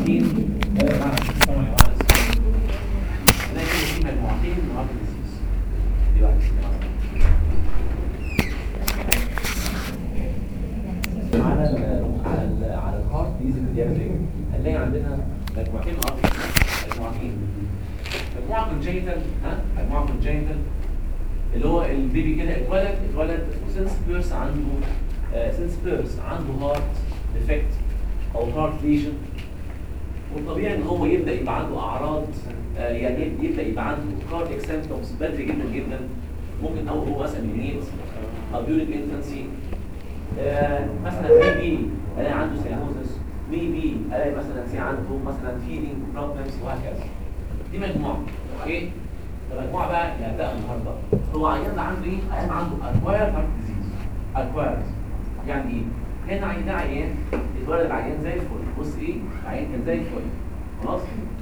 عارفين آه، آه، طبعا يا مهندس هنلاقي كده في مجموعتين من هارت ديزيز دي واحده على ال على ال على الهارت ديزيز ديابيتيك هنلاقي عندنا مجموعتين من هارت مجموعتين مجموعه كونجيتال ها مجموعه كونجيتال اللي هو البيبي كده اتولد اتولد وسنس بيرس عنده سنس بيرس عنده هارت ديفكت او هارت ليجن والطبيعي ان هو يبدا يبقى عنده اعراض آه، يعني يبدا يبقى عنده كارديك سيمبتومز بدري جدا جدا ممكن او هو مثلا يميت او ديورنج انفانسي مثلا ميبي الاقي عنده سيانوزس ميبي الاقي مثلا في عنده مثلا فيدنج بروبلمز وهكذا دي مجموعه اوكي المجموعه بقى اللي هبداها النهارده هو عيان ده عنده ايه؟ عيان عنده اكوايرد هارت ديزيز اكوايرد يعني ايه؟ هنا عيان ده عيان اتولد العيان زي الفل بص ايه؟ العيان كان زي الفل خلاص؟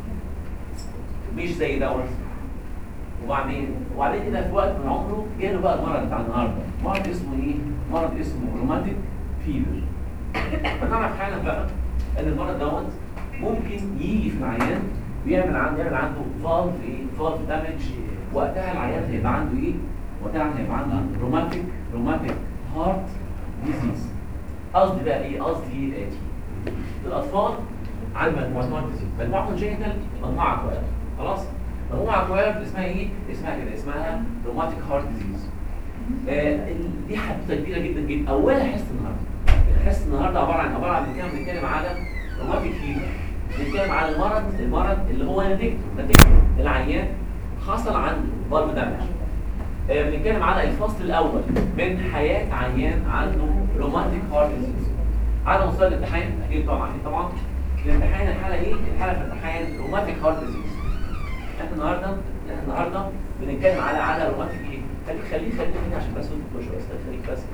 مش زي دوت وبعدين وبعدين كده في وقت من عمره جاله بقى المرض بتاع النهارده مرض اسمه ايه؟ مرض اسمه روماتيك فيفر فنعرف حالا بقى ان المرض دوت ممكن يجي في العيان ويعمل عنده يعمل عنده فالف ايه؟ فالف دامج وقتها العيان هيبقى عنده ايه؟ وقتها هيبقى عنده روماتيك روماتيك هارت ديزيز قصدي بقى ايه؟ قصدي ايه؟ الاطفال عندهم مجموعه هارت ديزيز مجموعه كونجينيتال مجموعه اكوير خلاص؟ مجموعه اكوير اسمها ايه؟ اسمها كده اسمها روماتيك هارت ديزيز آه ال- دي حدوته كبيره جدا جدا اولها حصه النهارده حصه النهارده عباره عن عباره عن كام بنتكلم على روماتيك فيفر بنتكلم على المرض المرض اللي هو نتيجته نتيجته العيان حصل عنده فالف دامج آه بنتكلم على الفصل الاول من حياه عيان عنده روماتيك هارت ديزيز على مستوى الامتحان اكيد طبعا اكيد طبعا الامتحان الحاله ايه؟ الحاله في الامتحان روماتيك هارت ديزيز احنا النهارده احنا النهارده بنتكلم على على روماتيك ايه؟ خليك خليك خليك هنا عشان بس انت شويه بس خليك بس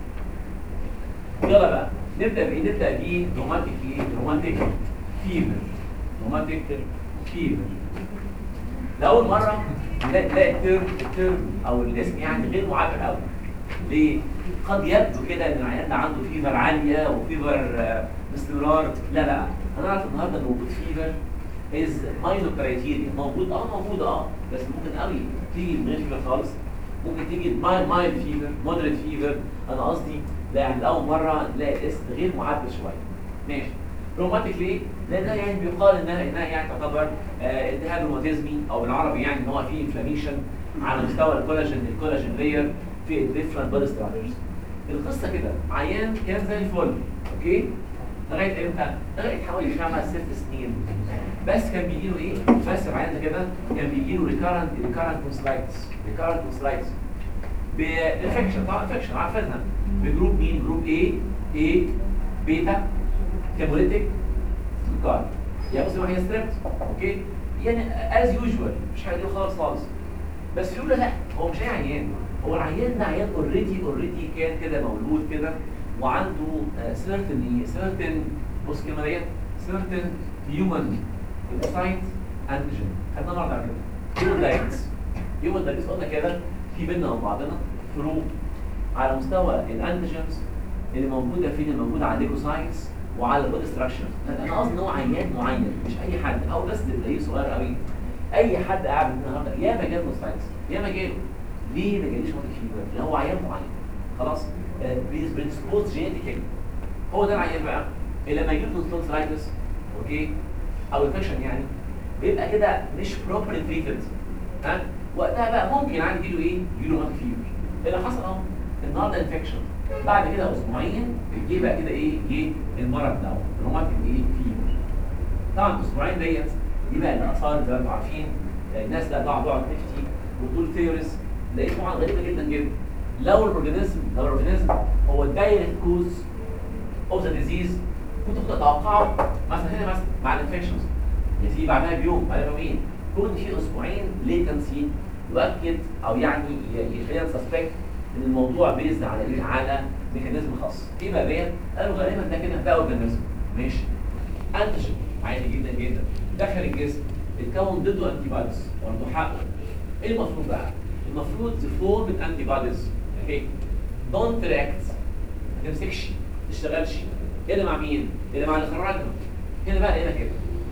يلا بقى نبدا بايه؟ نبدا بايه؟ روماتيك ايه؟ روماتيك فيفر روماتيك فيفر لاول مره نلاقي نلاقي الترم الترم او الاسم يعني غير معبر قوي ليه؟ قد يبدو كده ان العيان ده عنده فيفر عاليه وفيفر آه، باستمرار لا لا هنعرف النهارده ان وجود فيفر از ماينو كرايتيريا موجود اه موجود اه بس ممكن قوي تيجي من غير فيفر خالص ممكن تيجي مايل مايل فيفر مودريت فيفر انا قصدي لا يعني لاول مره نلاقي اسم غير معبر شويه ماشي روماتيك ليه؟ لان ده يعني بيقال انها انها يعني تعتبر آه، التهاب روماتيزمي او بالعربي يعني ان هو فيه انفلاميشن على مستوى الكولاجين الكولاجين لير في الديفرنت بودي ستراكشرز القصه كده عيان كان زي الفل اوكي لغايه امتى؟ لغايه حوالي خمس ست سنين بس كان بيجي له ايه؟ بس العيان ده كده كان بيجي له ريكارنت ريكارنت كونسلايتس ريكارنت كونسلايتس بانفكشن طبعا انفكشن عارفينها بجروب مين؟ جروب A A بيتا هيموليتيك سكر يعني بص هي ستريبت اوكي يعني از يوجوال مش حاجه دي خالص خالص بس يقول له لا هو مش اي عيان هو العيان ده عيان اوريدي اوريدي كان كده مولود كده وعنده سيرتن ايه سيرتن بص الكلمه ديت سيرتن هيومن سايت انتيجين خدنا النهارده على كده هيومن دايتس هيومن دايتس قلنا كده في بيننا وبين بعضنا فروق على مستوى الانتيجنز اللي موجوده فين اللي موجوده على الليكوسايتس وعلى البودي ستراكشر انا قصدي ان هو عيان معين مش اي حد او بس اللي تلاقيه صغير قوي اي حد قاعد النهارده يا ما جاله سايتس يا ما جاله ليه ما جاليش موت فيبر؟ لان هو عيان معين خلاص بريدسبوز جينيتيكالي هو ده العيان بقى اللي لما يجيله تونسلايتس اوكي او انفكشن يعني بيبقى كده مش بروبرلي تريتد ها وقتها بقى ممكن عادي يجيله ايه؟ يجيله موت فيبر اللي حصل اهو النهارده انفكشن بعد كده اسبوعين جه بقى كده ايه؟ جه المرض ده روماتيك ايه؟ فيبر طبعا الاسبوعين ديت دي بقى الاثار زي ما انتم عارفين الناس بقى تقعد تقعد تفتي وتقول ثيوريز لقيت طبعا غريبه جدا جدا لو الاورجانيزم لو الاورجانيزم هو الدايركت كوز اوف ذا ديزيز كنت كنت اتوقعه مثلا هنا مثلا مع الانفكشنز يجي بعدها بيوم بعدها بيومين يكون في اسبوعين ليتنسي يؤكد او يعني ي- يخلينا نسسبكت ان الموضوع بيزد على ايه؟ على ميكانيزم خاص ايه بقى ديت؟ قالوا غالبا ده كده ده اورجانيزم ماشي انتيجين عادي جدا جدا دخل الجسم اتكون ضده انتي بوديز برضه حقه ايه المفروض بقى؟ المفروض تفورم انتي بوديز اوكي دونت رياكت ما تمسكش ما تشتغلش الا مع مين؟ الا مع اللي خرجها هنا بقى هنا كده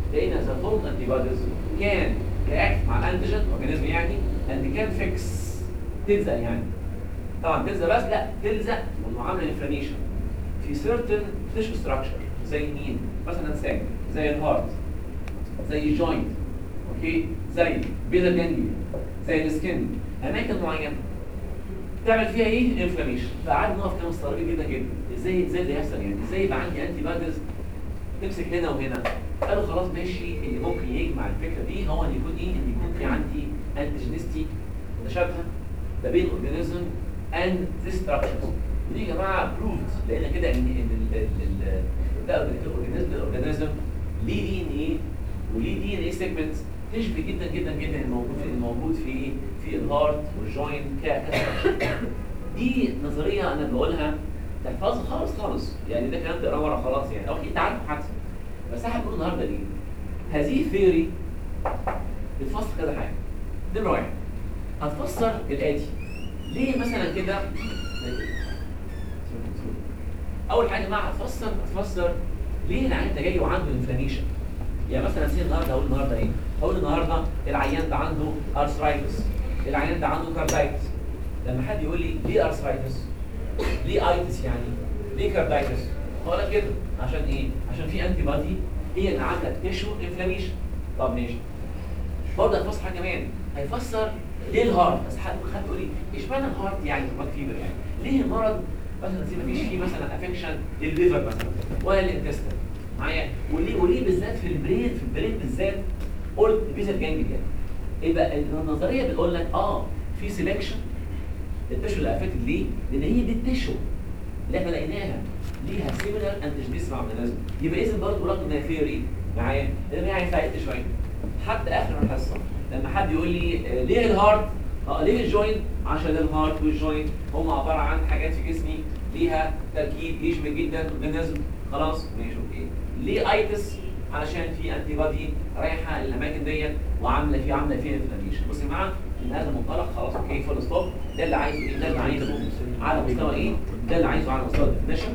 لقينا ذا فولد انتي بوديز كان رياكت مع الانتيجين اورجانيزم يعني اند كان فيكس تلزق يعني طبعا تلزق بس لا تلزق وعامله انفلاميشن في certain tissue structure زي مين؟ مثلا ساج زي الهارت زي الجوينت اوكي زي بيدا جانجليا زي السكن اماكن معينه تعمل فيها ايه؟ انفلاميشن فقعدنا نقف كده مستغربين جدا جدا ازاي ازاي ده يحصل يعني ازاي يبقى عندي انتي بادز تمسك هنا وهنا قالوا خلاص ماشي اللي ممكن يجمع الفكره دي هو ان يكون ايه؟ ان يكون في عندي انتيجينيستي متشابهه ما بين اورجانيزم اند ستراكشرز ودي يا جماعه بروفد لان كده ان ان ال- ال- ال- ده الاورجانيزم الاورجانيزم ليه دي ان ايه وليه دي ان ايه سيجمنت تشبه جدا جدا جدا الموجود في الموجود في في الهارت والجوينت كستراكشر دي نظريه انا بقولها تحفظها خالص خالص يعني ده كلام تقراه ورا خلاص يعني او انت عارفه حتى بس احنا هنقول النهارده ليه هذه الثيوري بتفسر كذا حاجه نمره واحد هتفسر الاتي ليه مثلا كده اول حاجه يا جماعه هتفسر هتفسر ليه العيان ده جاي وعنده انفلاميشن يعني مثلا سي النهارده هقول النهارده ايه هقول النهارده العيان ده عنده ارثرايتس العيان ده عنده كاردايتس لما حد يقول لي ليه ارثرايتس ليه ايتس يعني ليه كاردايتس هقول لك كده عشان ايه عشان في انتي بادي هي اللي عامله تيشو انفلاميشن طب ماشي برضه هيفسر حاجه كمان هيفسر ليه الهارت بس حد خد يقول لي اشمعنى الهارت يعني هارت فيبر يعني ليه المرض مثلا زي ما فيش فيه مثلا افكشن للليفر مثلا ولا الانتستين معايا وليه وليه بالذات في البرين في البرين بالذات قلت بيزل جانجليا يبقى النظريه بتقول لك اه في سيلكشن التشو اللي افكتد ليه؟ لان هي دي التشو اللي احنا لقيناها ليها سيميلر انتجنيس مع النازل يبقى اذا برضه برغم انها ثيوري معايا لان هي ساعدت شويه حتى اخر الحصه لما حد يقول لي آه، ليه الهارت؟ اه ليه الجوينت؟ عشان الهارت والجوينت هم عباره عن حاجات في جسمي ليها تركيب يشبه جدا الاورجانيزم خلاص ماشي اوكي ليه ايتس؟ علشان في انتي بادي رايحه الاماكن ديت وعامله فيه عامله فيها انفلاميشن بصوا يا جماعه من هذا المنطلق خلاص اوكي فول ستوب ده اللي عايزه ايه؟ ده اللي عايزه على مستوى ايه؟ ده اللي عايزه على مستوى الديفينيشن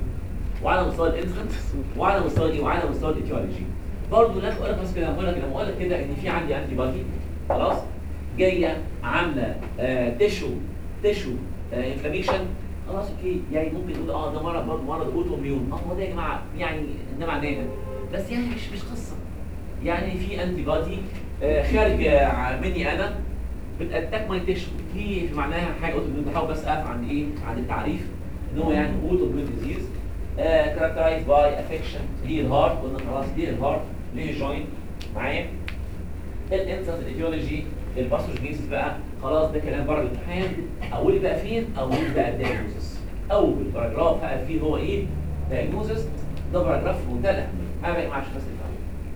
وعلى مستوى الانفنت وعلى مستوى ايه؟ وعلى مستوى الايتيولوجي برضه لا اقول لك بس كده بقول لك لما اقول لك كده ان في عندي انتي بادي خلاص جايه عامله آه تشو تشو آه انفلاميشن خلاص اوكي يعني ممكن تقول اه ده مرض برضه مرض اوتو اميون اه هو ده يا جماعه يعني ده معناه ده. بس يعني مش مش قصه يعني في انتي بادي آه خارجه ع- مني انا بتاتاك ماي تيشو دي في معناها حاجه اوتو اميون بحاول بس اقف عند ايه عند التعريف ان هو يعني اوتو اميون ديزيز كاركترايز باي افكشن ليه الهارت قلنا خلاص ليه الهارت ليه الجوينت معايا الانسنس الايديولوجي الباثوجينيسيس بقى خلاص ده كلام بره الامتحان اقول بقى فين اقول بقى الدايجنوزس اول باراجراف بقى فيه هو ايه دايجنوزس ده باراجراف في منتهى الاهميه انا بقى معاش بس الفهم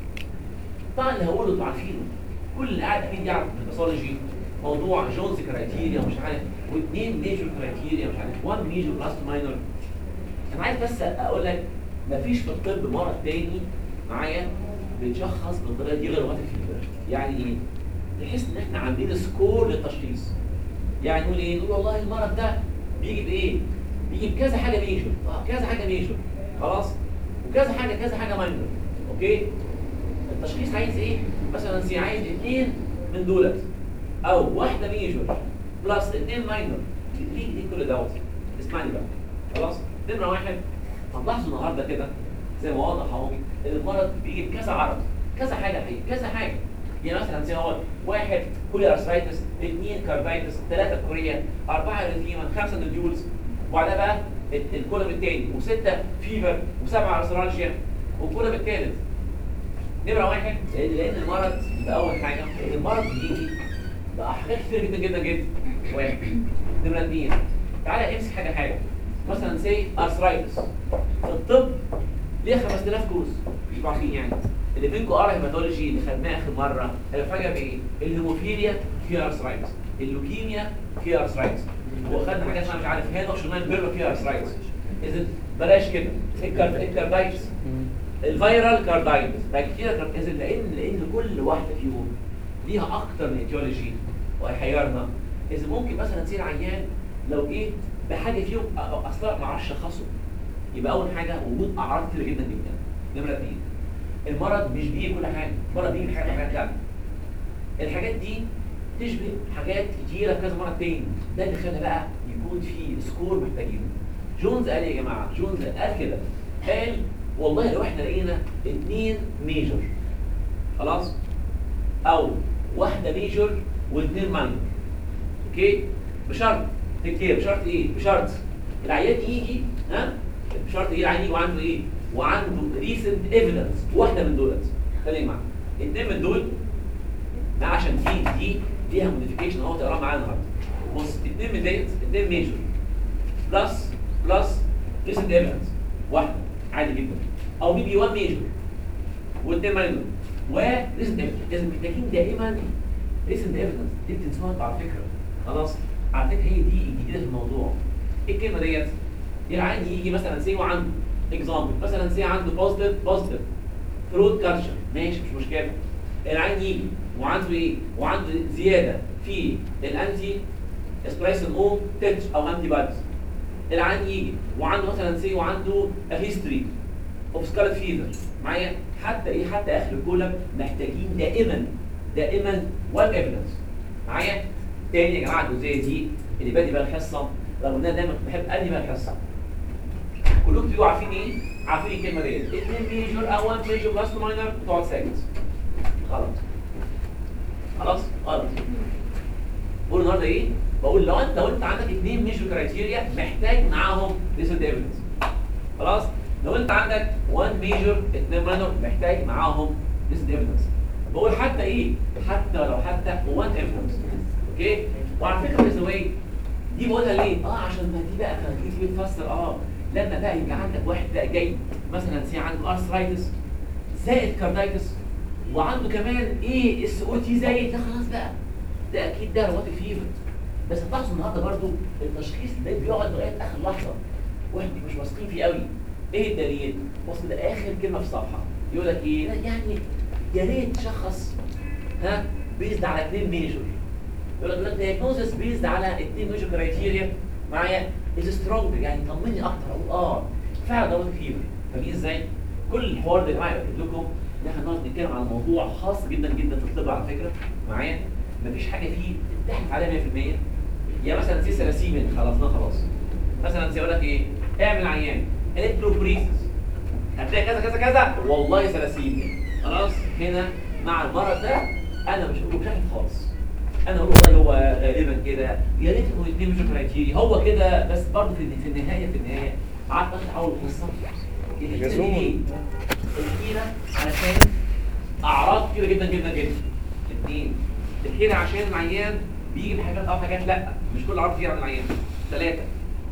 طبعا اللي هقوله انتوا عارفينه كل اللي قاعد اكيد يعرف في الباثولوجي موضوع جونز كرايتيريا ومش عارف واثنين ميجور كرايتيريا مش عارف وان ميجور بلس ماينور انا عايز بس اقول لك مفيش في الطب مرض تاني معايا بيتشخص بالطريقه دي غير وقت الفيبر يعني ايه؟ تحس ان احنا عاملين سكور للتشخيص يعني نقول ايه؟ نقول والله المرض ده بيجي بايه؟ بيجي بكذا حاجه ميجور اه كذا حاجه ميجور خلاص وكذا حاجه كذا حاجه ماينور اوكي؟ التشخيص عايز ايه؟ مثلا سي عايز اثنين من دولت او واحده ميجور بلس اثنين ماينور ليه ليه كل دوت؟ اسمعني بقى خلاص؟ نمره واحد هتلاحظوا النهارده كده زي ما واضح اهو ان المرض بيجي بكذا عرض كذا حاجه حقيقي كذا حاجه يعني مثلا زي هو واحد كولي ارثرايتس اثنين كاردايتس ثلاثه كوريا اربعه اريثيما خمسه نوديولز وبعدها بقى ال- الكولم الثاني وسته فيفر وسبعه ارثرالجيا والكولم الثالث نمره واحد لان لأن المرض ده اول حاجه المرض بيجي بحاجات كتير جدا جدا جدا واحد نمره اثنين تعالى امسك حاجه حاجه مثلا سي ارثرايتس في الطب ليه 5000 كورس مش عارفين يعني اللي منكم قرا هيماتولوجي اللي خدناه اخر مره هيفاجئ بايه؟ الهيموفيليا فيها ارثرايتس اللوكيميا فيها ارثرايتس وخدنا حاجات اسمها مش عارف هنا وشمال بيرما فيها ارثرايتس اذا بلاش كده الكار- الكاردايتس الفيرال كاردايتس بكتيريا كاردايتس لان لان كل واحده فيهم ليها اكتر من ايتيولوجي وهيحيرنا اذا ممكن مثلا تصير عيان لو جه بحاجه فيهم أ- أ- اصلا ما اعرفش اشخصه يبقى اول حاجه وجود اعراض كتير جدا جدا نمره اثنين المرض مش بيجي كل حاجه المرض بيجي حاجات حاجات ثانيه الحاجات دي تشبه حاجات كتيره في كذا مرض تاني ده اللي خلى بقى يكون في سكور محتاجينه جونز قال إيه يا جماعه جونز قال كده قال والله لو احنا لقينا اثنين ميجر خلاص او واحده ميجر واثنين ماينر اوكي بشرط تكتير بشرط ايه بشرط العيان يجي ها بشرط ايه العيان يجي وعنده ايه وعنده ريسنت ايفيدنس واحده من دولت خليك معايا اثنين من دول ده عشان دي دي ليها موديفيكيشن اهو تقراها معايا النهارده بص اثنين من ديت اثنين ميجر بلس بلس ريسنت ايفيدنس واحده عادي جدا او بي بي 1 ميجر واثنين ماينر وريسنت ايفيدنس لازم محتاجين دائما ريسنت ايفيدنس دي بتنسوها انتوا على فكره خلاص على فكره هي دي الجديده في الموضوع ايه الكلمه ديت؟ العيان يجي مثلا سي وعنده اكزامبل مثلا سي عنده بوزيتيف بوزيتيف ثروت كالشر ماشي مش مشكله العيان يجي وعنده ايه؟ وعنده زياده في الانتي اسبريسون او تيتش او انتي بوديز العيان يجي وعنده مثلا سي وعنده هيستوري اوف سكارلت فيفر معايا حتى ايه حتى اخر الكولم محتاجين دائما دائما وان ايفيدنس معايا تاني يا جماعه الجزئيه دي اللي بادي بقى الحصه رغم ان انا دايما بحب ادي بقى الحصه كلكم بتبقوا عارفين ايه؟ عارفين الكلمه ديت اثنين ميجور او 1 ميجور بلس ماينر بتقعد ساكت غلط خلاص غلط بقول النهارده ايه؟ بقول لو انت لو انت عندك اثنين ميجور كرايتيريا محتاج معاهم ريسنت ايفيدنس خلاص لو انت عندك 1 ميجور اثنين ماينر محتاج معاهم ريسنت ايفيدنس بقول حتى ايه؟ حتى لو حتى 1 ايفيدنس اوكي؟ وعلى فكره باي ذا واي دي بقولها ليه؟ اه عشان ما دي بقى كانت تيجي بتفسر اه لما بقى يبقى عندك واحد بقى جاي مثلا سي عنده ارثرايتس زائد كاردايتس وعنده كمان ايه اس او تي زايد ده خلاص بقى ده اكيد ده روماتيك فيفر بس هتلاحظوا النهارده برضو التشخيص ده بيقعد لغايه اخر لحظه واحنا مش واثقين فيه قوي ايه الدليل؟ بص ده اخر كلمه في الصفحه يقول لك ايه؟ لا يعني يا ريت تشخص ها بيزد على اثنين ميجور يقول لك دايجنوزس بيزد على اثنين ميجور كرايتيريا معايا از سترونج يعني طمني اكتر اقول اه فعلا ده فيفر فاهمين ازاي؟ كل الحوار ده يا جماعه بكتب لكم ان احنا نقعد نتكلم على موضوع خاص جدا جدا في الطب على فكره معايا مفيش حاجه فيه تحلف عليها 100% يا مثلا سي سلاسيمين خلصناه خلاص مثلا سي يقول لك ايه؟ اعمل عيان الكتروبريسس هتلاقي كذا كذا كذا والله سلاسيمين خلاص هنا مع المرض ده انا مش هقوله بشكل خالص انا اقول والله هو غالبا كده يا ريت انه يتم مش كرايتيري هو كده بس برضه في في النهايه في النهايه قعدت احاول القصه الحكيره دي ليه؟ الحكيره علشان اعراض كتيره جدا جدا جدا اثنين الحكيره عشان العيان بيجي بحاجات او حاجات لا مش كل عرض فيها عند العيان ثلاثه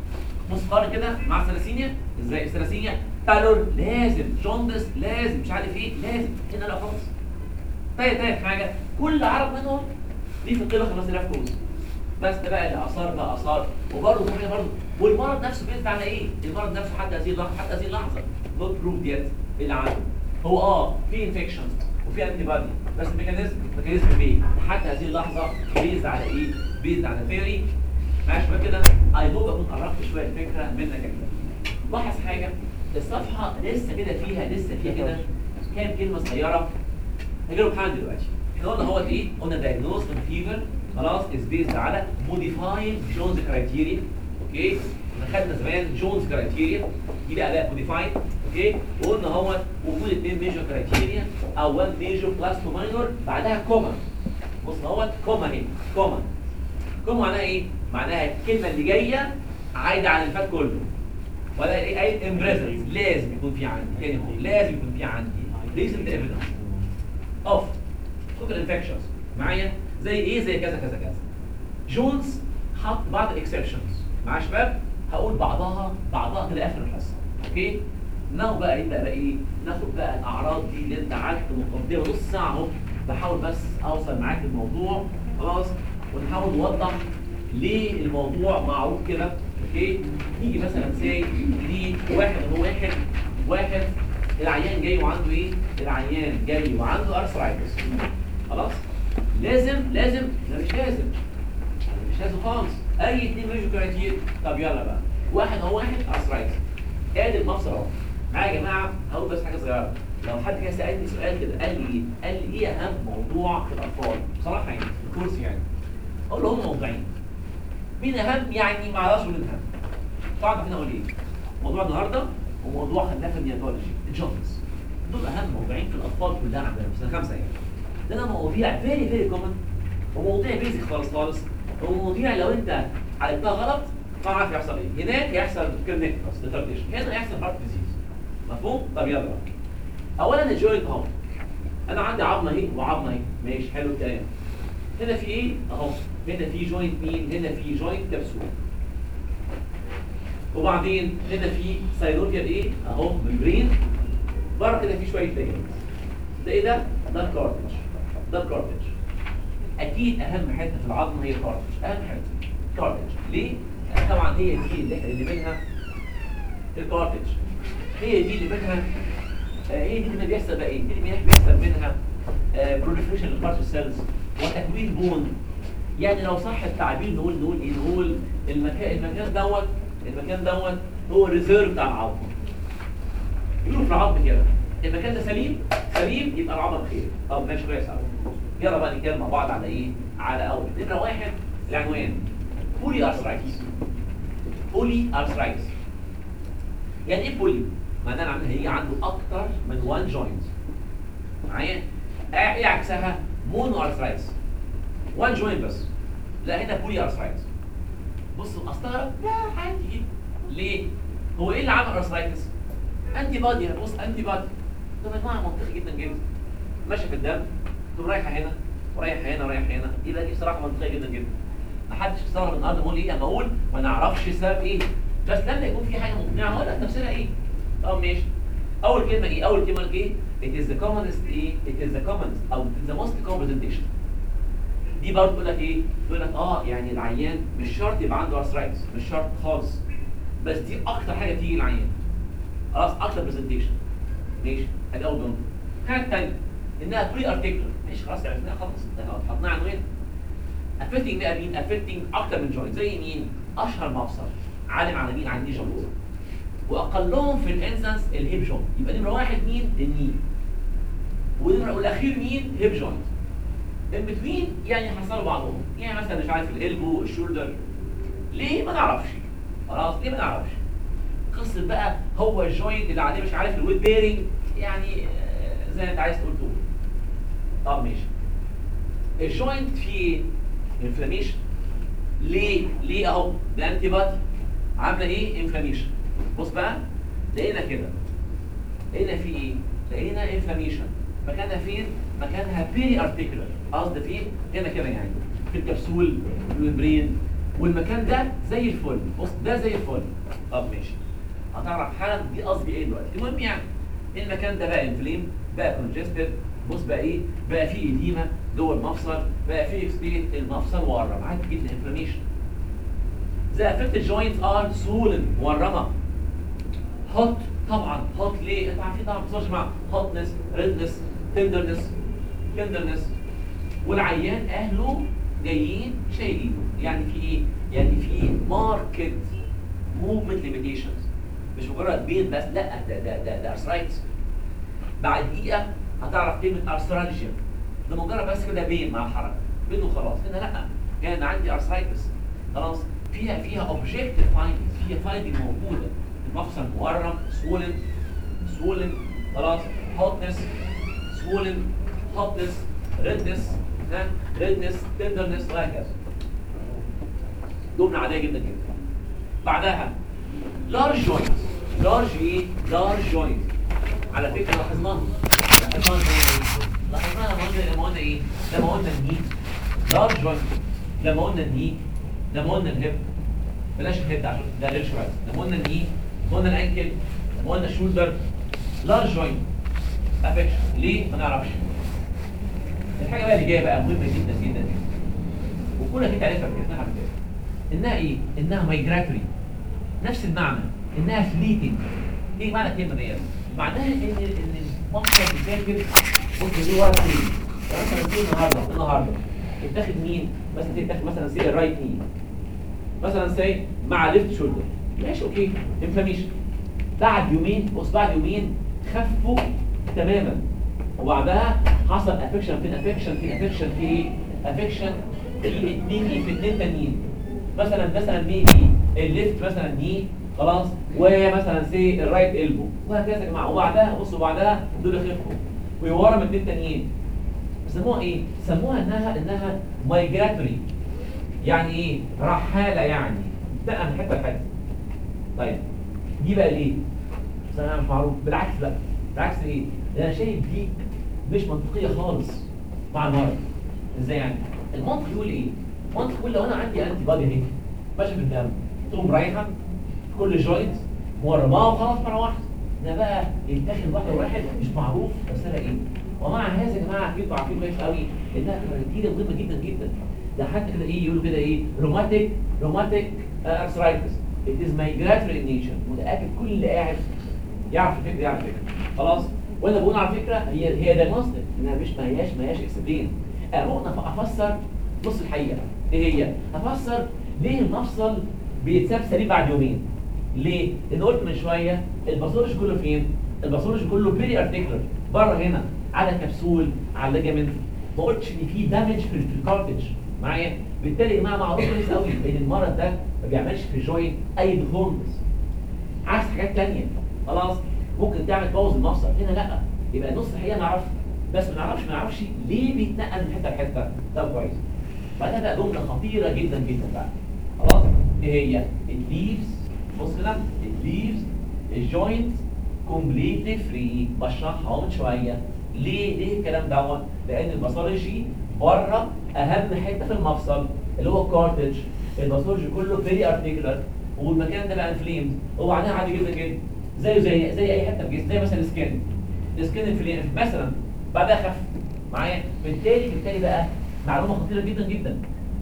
بص قارن كده مع الثلاسيميا ازاي الثلاسيميا بالور لازم جوندس لازم مش عارف ايه لازم هنا لا خالص تالت تالت حاجه كل عرض منهم ليه في القيمه 5000 كوز بس ده بقى الاثار بقى اثار وبرضه في حاجه برضه والمرض نفسه بيزد على ايه؟ المرض نفسه حتى هذه اللحظه حتى هذه اللحظه نوت بروف يت اللي عنده هو اه في انفكشن وفي انتي بادي بس الميكانيزم ميكانيزم بيه حتى هذه اللحظه بيزد على ايه؟ بيزد على ثيوري معلش بقى كده اي هوب اكون قربت شويه الفكره منك كده لاحظ حاجه الصفحه لسه كده فيها لسه فيها كده كام كلمه صغيره هجيب امتحان دلوقتي احنا قلنا هو ايه؟ قلنا diagnosed فيفر خلاص از بيزد على موديفايد جونز كرايتيريا اوكي خدنا زمان جونز كرايتيريا دي بقى بقى موديفايد اوكي وقلنا هو وجود اثنين ميجور كرايتيريا او 1 ميجور بلس تو ماينور بعدها كوما بص اهوت كوما اهي كوما كوما معناها ايه؟ معناها الكلمه اللي جايه عايده على اللي فات كله ولا ايه ايه امبريزنس لازم يكون في عندي تاني اهو لازم يكون في عندي ريسنت ايفيدنس اوف فوق الانفكشنز معايا زي ايه زي كذا كذا كذا جونز حط بعض الاكسبشنز مع شباب هقول بعضها بعضها كده اخر الحصه اوكي ناخد بقى يبدا بقى ايه ناخد بقى الاعراض دي اللي انت قعدت مقدمه نص ساعه اهو بحاول بس اوصل معاك الموضوع خلاص ونحاول نوضح ليه الموضوع معروف كده اوكي نيجي مثلا سي دي واحد هو واحد واحد العيان جاي وعنده ايه العيان جاي وعنده ارثرايتس خلاص لازم لازم لا مش لازم مش لازم خالص اي اتنين ميجر كرايتير طب يلا بقى واحد هو واحد ارثرايتس ادي المفصل اهو معايا يا جماعه هقول بس حاجه صغيره لو حد كده سالني سؤال كده قال لي ايه قال لي ايه اهم موضوع في الاطفال بصراحه يعني في الكورس يعني اقول له هم موضوعين مين اهم يعني ما اعرفش مين اهم طبعا فينا اقول ايه موضوع النهارده وموضوع خدناه في النياتولوجي الجونز دول اهم موضوعين في الاطفال كلها عندنا في سنه خمسه يعني ده مواضيع فيري فيري كومن ومواضيع بيزك خالص خالص ومواضيع لو انت عرفتها غلط تعرف يحصل ايه هناك يحصل كرنيكتس ريتارديشن هنا يحصل هارت ديزيز مفهوم طب يلا بقى. اولا الجوينت اهو انا عندي عظمه اهي وعظمه اهي ماشي حلو الكلام هنا في ايه اهو هنا في جوينت مين هنا في جوينت كبسول وبعدين هنا في ساينوفيال ايه اهو ممبرين بره كده في شويه ليجمنتس ده ايه ده ده الكارتج ده الكارتج اكيد اهم حته في العظم هي الكارتج اهم حته كارتج ليه لأن طبعا هي دي اللي اللي بينها الكارتج هي دي اللي بينها آه، هي دي اللي بيحصل بقى ايه دي اللي بيحصل منها بروليفريشن للكارتج سيلز وتكوين بون يعني لو صح التعبير نقول نقول ايه نقول المكان المكان دوت المكان دوت هو الريزيرف بتاع العظم يقولوا في العظم كده المكان ده سليم سليم يبقى العظم خير طب ماشي كويس قوي يلا بقى نتكلم مع بعض على ايه على اول نمره واحد العنوان بولي ارثرايتس بولي ارثرايتس يعني ايه بولي معناها العمل هي عنده اكتر من وان جوينت معايا آه، ايه عكسها مونو ارثرايتس وان جوينت بس لا هنا بولي ارثرايتس بصوا استغرب لا عادي جدا ليه هو ايه اللي عمل ارثرايتس انتي بادي بص انتي بادي ده مجموعه منطقي جدا جدا ماشيه في الدم تقوم رايحه هنا ورايحه هنا ورايحه هنا يبقى دي بصراحه منطقيه جدا جدا ما حدش استغرب النهارده بقول ايه اما اقول ما نعرفش السبب ايه بس لما يكون في حاجه مقنعه هقول لك تفسيرها ايه طب ماشي اول كلمه ايه اول كلمه ايه it is the commonest ايه it is the commonest او it is the most common presentation دي برضه تقول لك ايه تقول لك اه يعني العيان مش شرط يبقى عنده ارثرايتس مش شرط خالص بس دي اكتر حاجه تيجي العيان خلاص اكتر برزنتيشن ماشي ادي اول جمله الحاجه الثانيه انها بري ارتيكولر ماشي خلاص عرفناها خلاص انتهى حطيناها عنوان افكتنج بقى مين افكتنج اكتر من جوينت زي مين اشهر مفصل عالم على مين عندي جوينت واقلهم في الانسنس الهيب جوينت يبقى نمره واحد مين الني ونمره والاخير مين هيب جوينت ان بتوين يعني حصلوا بعضهم يعني مثلا مش عارف الالبو الشولدر ليه ما نعرفش خلاص ليه ما نعرفش قصه بقى هو الجوينت اللي عليه مش عارف الويت بيرنج يعني آه، زي ما انت عايز تقول تقول طب ماشي الجوينت فيه انفلاميشن ليه ليه اهو ده انتي بادي عامله ايه انفلاميشن بص بقى لقينا كده لقينا في ايه لقينا انفلاميشن مكانها فين مكانها بيري ارتيكولار قصد فين هنا كده يعني في الكبسول في الممبرين والمكان ده زي الفل بص ده زي الفل طب ماشي هتعرف حالا دي قصدي ايه دلوقتي المهم يعني المكان ده بقى انفليم بقى كونجستد بص بقى ايه بقى فيه اديمه جوه المفصل بقى فيه ستيت المفصل ورم عادي جدا انفلاميشن The affected joints are swollen مورمه هوت طبعا هوت ليه؟ انت عارفين طبعا بتصير مع هوتنس ريدنس تندرنس تندرنس والعيان اهله جايين شايلينه يعني في ايه؟ يعني في ماركت موفمنت ليميتيشنز مش مجرد بين بس لا ده ده ده ده ارثرايتس بعد دقيقه هتعرف كلمه ارثرالجيا ده مجرد بس كده بين مع الحركه بين وخلاص هنا لا يعني عندي ارثرايتس خلاص فيها فيها اوبجكتيف فايندنجز فيها فايندنج موجوده المفصل مورم سولن سولن خلاص هوتنس سولن هوتنس ريدنس ها ريدنس تندرنس وهكذا جمله عاديه جدا جدا بعدها لارج جوينت لارج ايه لارج جوينت على فكره لاحظناها لاحظناها ايه لاحظناها لما قلنا لما قلنا ايه لما قلنا الني لارج جوينت لما قلنا الني لما قلنا الهيب بلاش الهيب ده عشان ده ليل شويه لما قلنا الني لما قلنا الانكل لما قلنا الشولدر لارج جوينت افكشن ليه ما نعرفش الحاجه بقى اللي جايه بقى مهمه جدا جدا جدا وكلها كده عارفها كده اسمها كده انها ايه انها مايجراتوري نفس المعنى انها فليتنج ايه معنى الكلمه ديت معناها ان ان المفصل بيسافر ممكن دي ورا فين يعني مثلا في النهارده النهارده يتاخد مين مثلا تتاخد مثلا سي الرايت ني مثلا سي مع ليفت شولدر ماشي اوكي انفلاميشن بعد يومين بص بعد يومين خفوا تماما وبعدها حصل افكشن فين افكشن فين افكشن في ايه افكشن في اتنين في اتنين تانيين مثلا مثلا ميبي الليفت مثلا ني خلاص ومثلا سي الرايت البو وهكذا يا جماعه وبعدها بصوا بعدها دول يخفوا وورا من اتنين تانيين سموها ايه؟ سموها انها انها مايجراتوري يعني ايه؟ رحاله يعني تنقل من حته لحته طيب دي بقى ليه؟ بس انا مش معروف بالعكس بقى بالعكس ايه؟ انا شايف دي مش منطقيه خالص مع المرض ازاي يعني؟ المنطق يقول ايه؟ المنطق يقول لو انا عندي انتي بادي اهي ماشيه في الدم تقوم رايحه كل جوينت مورماه وخلاص مره واحده ده بقى يتاخد واحده واحد مش معروف تفسيرها ايه ومع هذا يا جماعه اكيد عارفين كويس قوي انها كرايتيريا مهمه جدا جدا ده حتى كده ايه يقولوا كده ايه روماتيك روماتيك ارثرايتس it is migratory in nature متاكد كل اللي قاعد يعرف الفكره يعرف الفكره خلاص وانا بقول على فكره هي هي دايجنوستيك انها مش ما هياش ما هياش اكسبلين ممكن افسر نص الحقيقه ايه هي؟ افسر ليه المفصل بيتساب سليم بعد يومين ليه؟ لان قلت من شويه الباثولوجي كله فين؟ الباثولوجي كله بيري ارتيكولر بره هنا على كبسول على ليجامنت ما قلتش ان في دامج في في الكارتج معايا بالتالي يا جماعه معروف كويس قوي ان المرض ده ما بيعملش في الجوينت اي ديفورمز عكس حاجات تانية خلاص ممكن تعمل تبوظ المفصل هنا لا يبقى نص الحقيقه نعرف بس ما نعرفش ما نعرفش ليه بيتنقل من حته لحته ده كويس بعدها بقى جمله خطيره جدا جدا بقى خلاص ايه هي it leaves بص كده it leaves a joint completely free بشرحها اهو من شويه ليه ليه الكلام دوت لان الباثولوجي بره اهم حته في المفصل اللي هو الكارتج الباثولوجي كله فيري ارتيكولار والمكان ده بقى انفليمد وبعدها عادي جدا جدا زيه زي زي اي حته في الجسم زي مثلا السكين السكين انفليم مثلا بعدها خف معايا بالتالي بالتالي بقى معلومه خطيره جدا جدا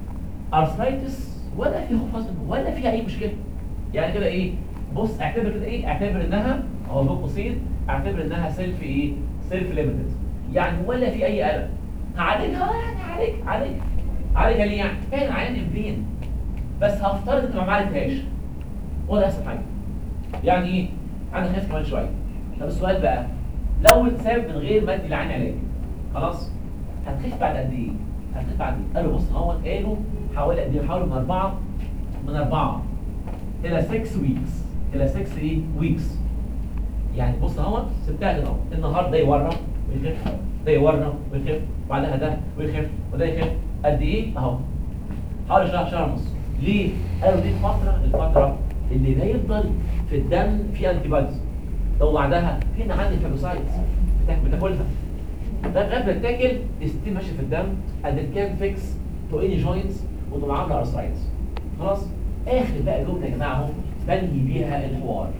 ارثرايتس ولا فيها خوف اصلا ولا فيها اي مشكله يعني كده ايه بص اعتبر كده ايه اعتبر انها هو بين قوسين اعتبر انها سيلف ايه سيلف ليميتد يعني ولا في اي قلق هعالجها يعني هعالج عالج عالجها ليه يعني كان عيان انفين بس هفترض ان ما عالجهاش ولا يحصل حاجه يعني ايه انا خايف كمان شويه طب السؤال بقى لو اتساب من غير ما ادي العين علاج خلاص هتخف بعد قد ايه هتخف بعد ايه قالوا بص هو قالوا حوالي قد ايه حوالي من اربعه من اربعه الى 6 ويكس الى 6 ايه ويكس يعني بص اهو سبتها كده اهو النهارده ده يورم ويخف ده يورم ويخف بعدها ده ويخف وده يخف قد ايه اهو حوالي شهر شهر ونص ليه؟ قالوا دي الفتره الفتره اللي بيفضل في الدم في انتي بوديز لو بعدها هنا عندي فاجوسايتس بتاكلها ده لغايه ما تاكل ستيل ماشي في الدم and it can fix to any joints وتبقى عامله ارثرايتس خلاص اخر بقى جمله يا جماعه اهو بنهي بيها الحوار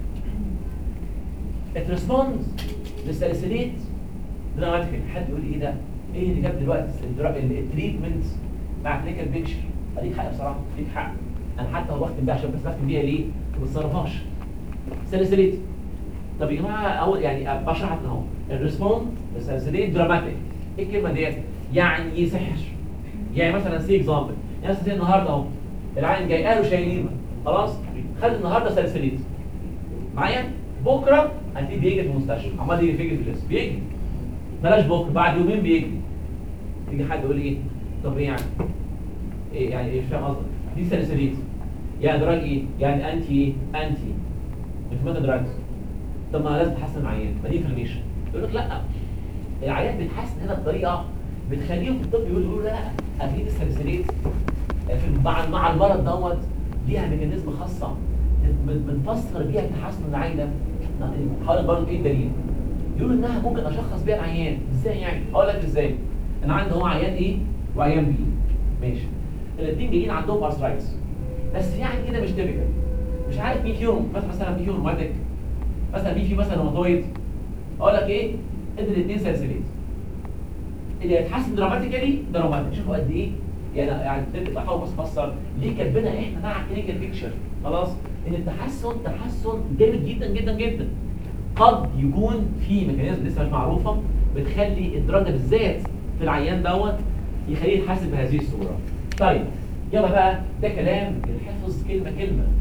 الريسبونس للساليسيليت دراماتيك حد يقول لي ايه ده؟ ايه اللي جاب دلوقتي التريتمنت مع كلينيكال بيكشر ليك حق بصراحه ليك حق انا حتى هو بختم بيها عشان بس بختم بيها ليه؟ ما بتصرفهاش ساليسيليت طب يا جماعه اول يعني بشرح لكم اهو الريسبونس للساليسيليت دراماتيك ايه الكلمه ديت؟ يعني يسحر يعني مثلا سي اكزامبل يعني مثلا النهارده اهو العين جاي قالوا شايلين خلاص خد النهارده ساليسيليت معايا بكره هتلاقيه بيجري في المستشفى عمال يجري يجري في الاسم بيجري بلاش بكره بعد يومين بيجري يجي حد يقول لي ايه طب ايه يعني ايه يعني ايه مش فاهم قصدك دي ساليسيليت يعني دراج ايه يعني انتي ايه انتي انفلاماتوري دراجز طب ما لازم تحسن العيان ما دي انفلاميشن يقول لك لا العيان بيتحسن هنا بطريقه بتخليهم في الطب يقولوا يقولوا لا لا اكيد الساليسيليت في مع مع المرض دوت ليها ميكانيزم خاصه بن- بنفسر بيها تحسن العين ده هقول لك برضه ايه الدليل يقولوا انها ممكن اشخص بيها العيان ازاي يعني هقول لك ازاي انا عندي هو عيان ايه وعيان بي ماشي الاثنين جايين عندهم ارثرايتس بس يعني كده مش تيبيكال مش عارف مين فيهم مثلا مثلا مين فيهم روماتيك مثلا مين فيهم مثلا روماتويد اقول لك ايه ادي الاثنين سلسلين اللي هيتحسن دراماتيكالي ده روماتيك شوفوا قد ايه يعني يعني تبقى بحاول بس افسر ليه كاتبينها احنا مع كلينيكال بيكتشر خلاص ان التحسن تحسن جامد جدا جدا جدا قد يكون في ميكانيزم لسه مش معروفه بتخلي الدرجه بالذات في العيان دوت يخليه يتحسن بهذه الصوره طيب يلا بقى ده كلام الحفظ كلمه كلمه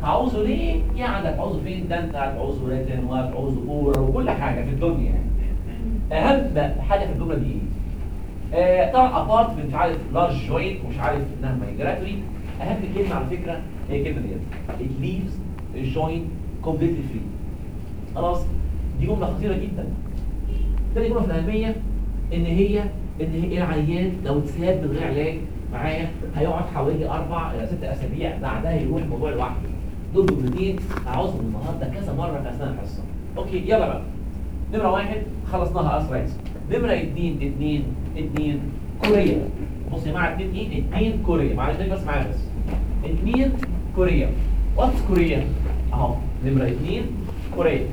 هعوزه ليه؟ يعني هتعوزه فين؟ ده انت هتعوزه ريتن وهتعوزه اور وكل حاجه في الدنيا يعني اهم حاجه في الجمله دي ايه؟ آه طبعا ابارت من مش عارف لارج جوينت ومش عارف انها مايجراتوري اهم كلمه على فكره هي الكلمه ديت it leaves the joint completely free خلاص دي جمله خطيره جدا تاني جمله في الاهميه ان هي ان هي العيان لو اتساب من غير علاج معايا هيقعد حوالي اربع الى ست اسابيع بعدها يروح الموضوع لوحده دول جملتين هعوزهم النهارده كذا مره في اثناء الحصه اوكي يلا بقى نمره واحد خلصناها اسرع نمره اتنين اتنين اتنين كوريا بص يا جماعه اتنين ايه اتنين كوريا معلش ده بس معايا بس اتنين كوريا واتس كوريا اهو نمره اتنين كوريا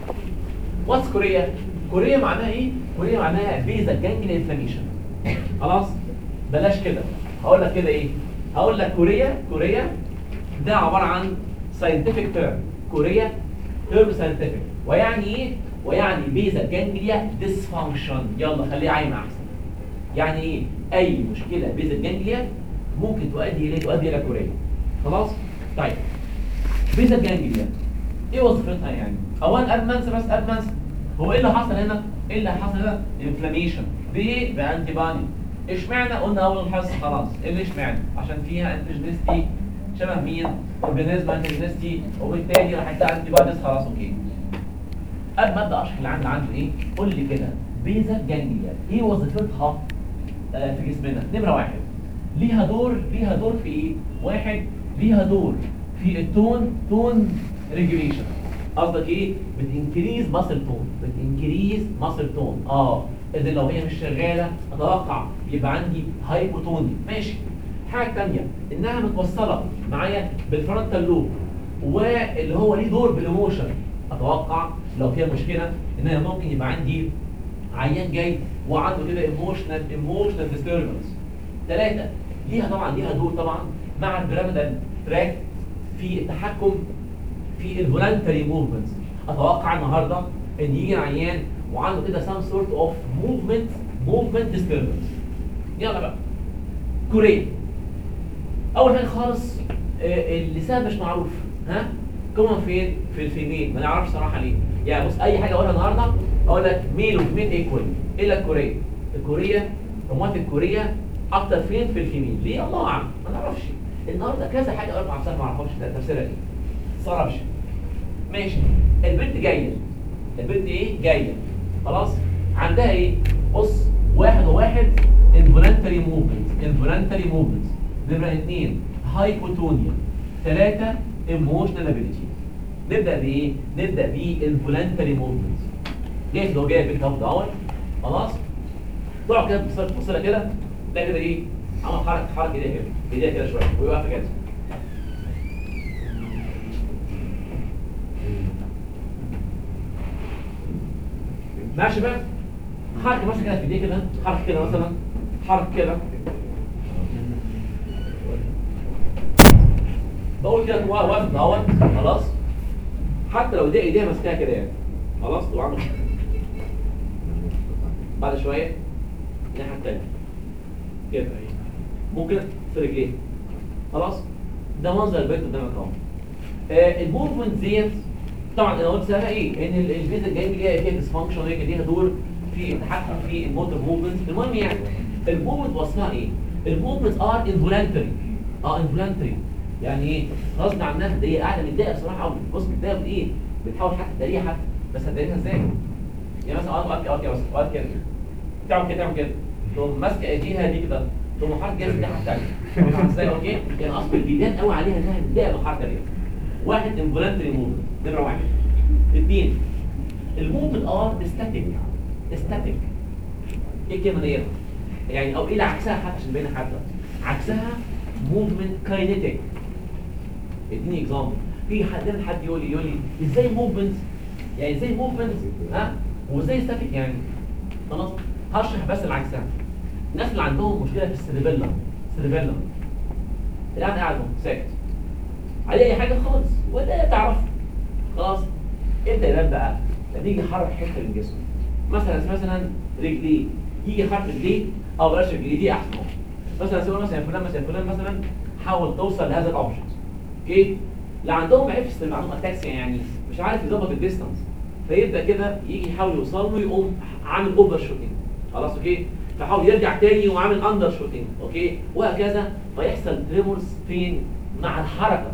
واتس كوريا كوريا معناها ايه كوريا معناها بيزا جانجل انفلاميشن خلاص بلاش كده هقول لك كده ايه هقول لك كوريا كوريا ده عباره عن ساينتفك تيرم كوريا تيرم ساينتفك ويعني ايه ويعني بيزا جانجليا ديسفانكشن يلا خليه عايمه احسن يعني ايه اي مشكله بيزا جانجليا ممكن تؤدي الى تؤدي الى كوريا خلاص طيب بيزا جانجليا ايه وظيفتها يعني اولا قبل ما انسى بس قبل ما انسى هو ايه اللي حصل هنا ايه اللي حصل هنا انفلاميشن بايه بانتي بادي اشمعنى قلنا اول الحصه خلاص ايه اللي اشمعنى عشان فيها انتيجينيستي شبه مين اورجانيزم انتيجينيستي وبالتالي راح يدي انتي باديز خلاص اوكي قبل ما ابدا اشرح اللي عندي عنده ايه قول لي كده بيزا جانجليا ايه وظيفتها آه في جسمنا نمره واحد ليها دور ليها دور في ايه واحد ليها دور في التون تون ريجوليشن قصدك ايه بتنكريز ماسل تون بتنكريز ماسل تون اه اذا لو هي مش شغاله اتوقع يبقى عندي هايبوتوني ماشي حاجه ثانيه انها متوصله معايا بالفرونتال لوب واللي هو ليه دور بالايموشن اتوقع لو فيها مشكله ان انا ممكن يبقى عندي عيان جاي وعنده كده ايموشنال ايموشنال ديستربنس ثلاثه ليها طبعا ليها دور طبعا مع البيراميدال تراك في التحكم في الفولنتري موفمنتس اتوقع النهارده ان يجي عيان وعنده كده سام سورت اوف موفمنت موفمنت ديستربنس يلا بقى كوريا اول حاجه خالص آه، اللسان مش معروف ها كومن فين في الفيميل ما نعرفش صراحه ليه يعني بص اي حاجه اقولها النهارده اقول لك ميل وفيميل ايكوال الا الكوريه الكوريه اموات الكوريه اكتر فين في الفيميل ليه الله اعلم ما نعرفش النهارده كذا حاجه اقول مع ما اعرفش ده تفسيرها ايه صرفش ماشي البنت جايه البنت ايه جايه خلاص عندها ايه بص واحد وواحد involuntary movements involuntary movements نمرة اثنين هايبوتونيا ثلاثة emotional ability نبدأ بإيه؟ نبدأ بالفولنتري movements جاي لو جاي بيك اب داون خلاص تقعد كده تبص تبص لها كده ده كده ايه؟ عمل حركة حركة ايديها كده ايديها كده شوية ويوقف كده ماشي بقى حركة مثلا كده في ايديها كده حركة كده مثلا حركة كده بقول كده هو واقف دوت خلاص حتى لو ايديها ايديها ماسكاها كده يعني خلاص وعمل بعد شويه الناحيه التانيه كده ممكن في رجليه خلاص ده منظر البيت قدامك اهو آه الموفمنت ديت طبعا انا قلت سببها ايه؟ ان ال- البيت الجاي ليها فيها ديسفانكشن وهي ليها دور في التحكم في الموتور موفمنت المهم يعني الموفمنت وصفها ايه؟ الموفمنت ار انفولانتري اه انفولانتري يعني ايه؟ غصب عنها ده هي قاعده متضايقه بصراحه قوي بص متضايقه من ايه؟ بتحاول حتى تداريها حتى بس هتداريها ازاي؟ يعني مثلا اقعد كده اقعد كده بس اقعد كده تعمل كده تعمل كده تقوم ماسكه ايديها دي كده تقوم حاطط جنب الناحيه الثانيه فاهم ازاي اوكي؟ يعني اصل البيبان قوي عليها انها متضايقه من الحركه دي واحد انفولانتري موفمنت نمره واحد اثنين الموفمنت ار ستاتيك ستاتيك ايه الكلمه ديت؟ يعني او ايه اللي عكسها حتى عشان بينا حتى عكسها موفمنت كاينيتيك اديني اكزامبل في حد دايما حد يقول لي يقول لي ازاي موفمنت يعني ازاي موفمنت ها وازاي ستاتيك يعني خلاص هشرح بس اللي عكسها الناس اللي عندهم مشكله في السيربيلم سيربيلم الان قاعد اهو ساكت عليه اي حاجه خالص ولا تعرف خلاص ابدا يبان بقى لما يجي يحرك حته من جسمه مثلا مثلا رجليه يجي يحرك رجليه او بلاش رجليه دي احسن مثلا سيقول مثلا يا فلان مثلا يا فلان مثلا حاول توصل لهذا الاوبجكت اوكي اللي عندهم عفس اللي عندهم اتاكسيا يعني مش عارف يظبط الديستانس فيبدا كده يجي يحاول يوصل له يقوم عامل اوفر شوتنج خلاص اوكي فحاول يرجع تاني وعامل اندر شوتنج اوكي وهكذا فيحصل تريمورز فين مع الحركه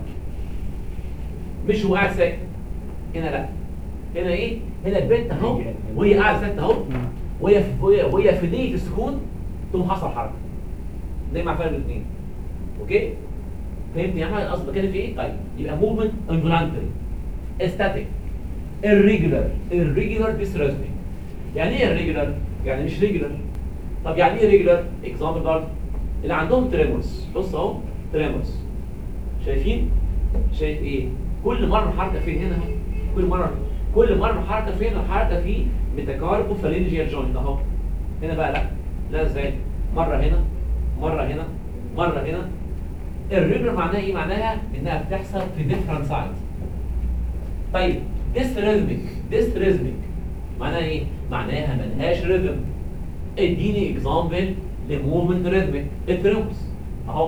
مش هو قاعد ساكت هنا لا هنا ايه هنا البنت اهو وهي قاعده ساكته اهو وهي في وهي, وهي في نيه السكون تقوم حصل حركه زي ما فرق الاثنين اوكي فهمت يا احمد اصلا بتكلم في ايه طيب يبقى موفمنت انفولانتري static irregular irregular dysrhythmic يعني ايه irregular يعني مش regular طب يعني ايه regular example برضه اللي عندهم تريمورز بص اهو تريمورز شايفين شايف ايه كل مره حركه فين هنا اهو كل مره كل مره حركه فين الحركه في ميتاكاربو فالينجيال جوينت اهو هنا بقى لا لا ازاي مره هنا مره هنا مره هنا الريجولر معناها ايه معناها انها بتحصل في ديفرنت سايدز طيب ديس ريزميك ديس ريزميك معناها ايه معناها ملهاش ريزم اديني اكزامبل لموفمنت ريزميك التريمورز اهو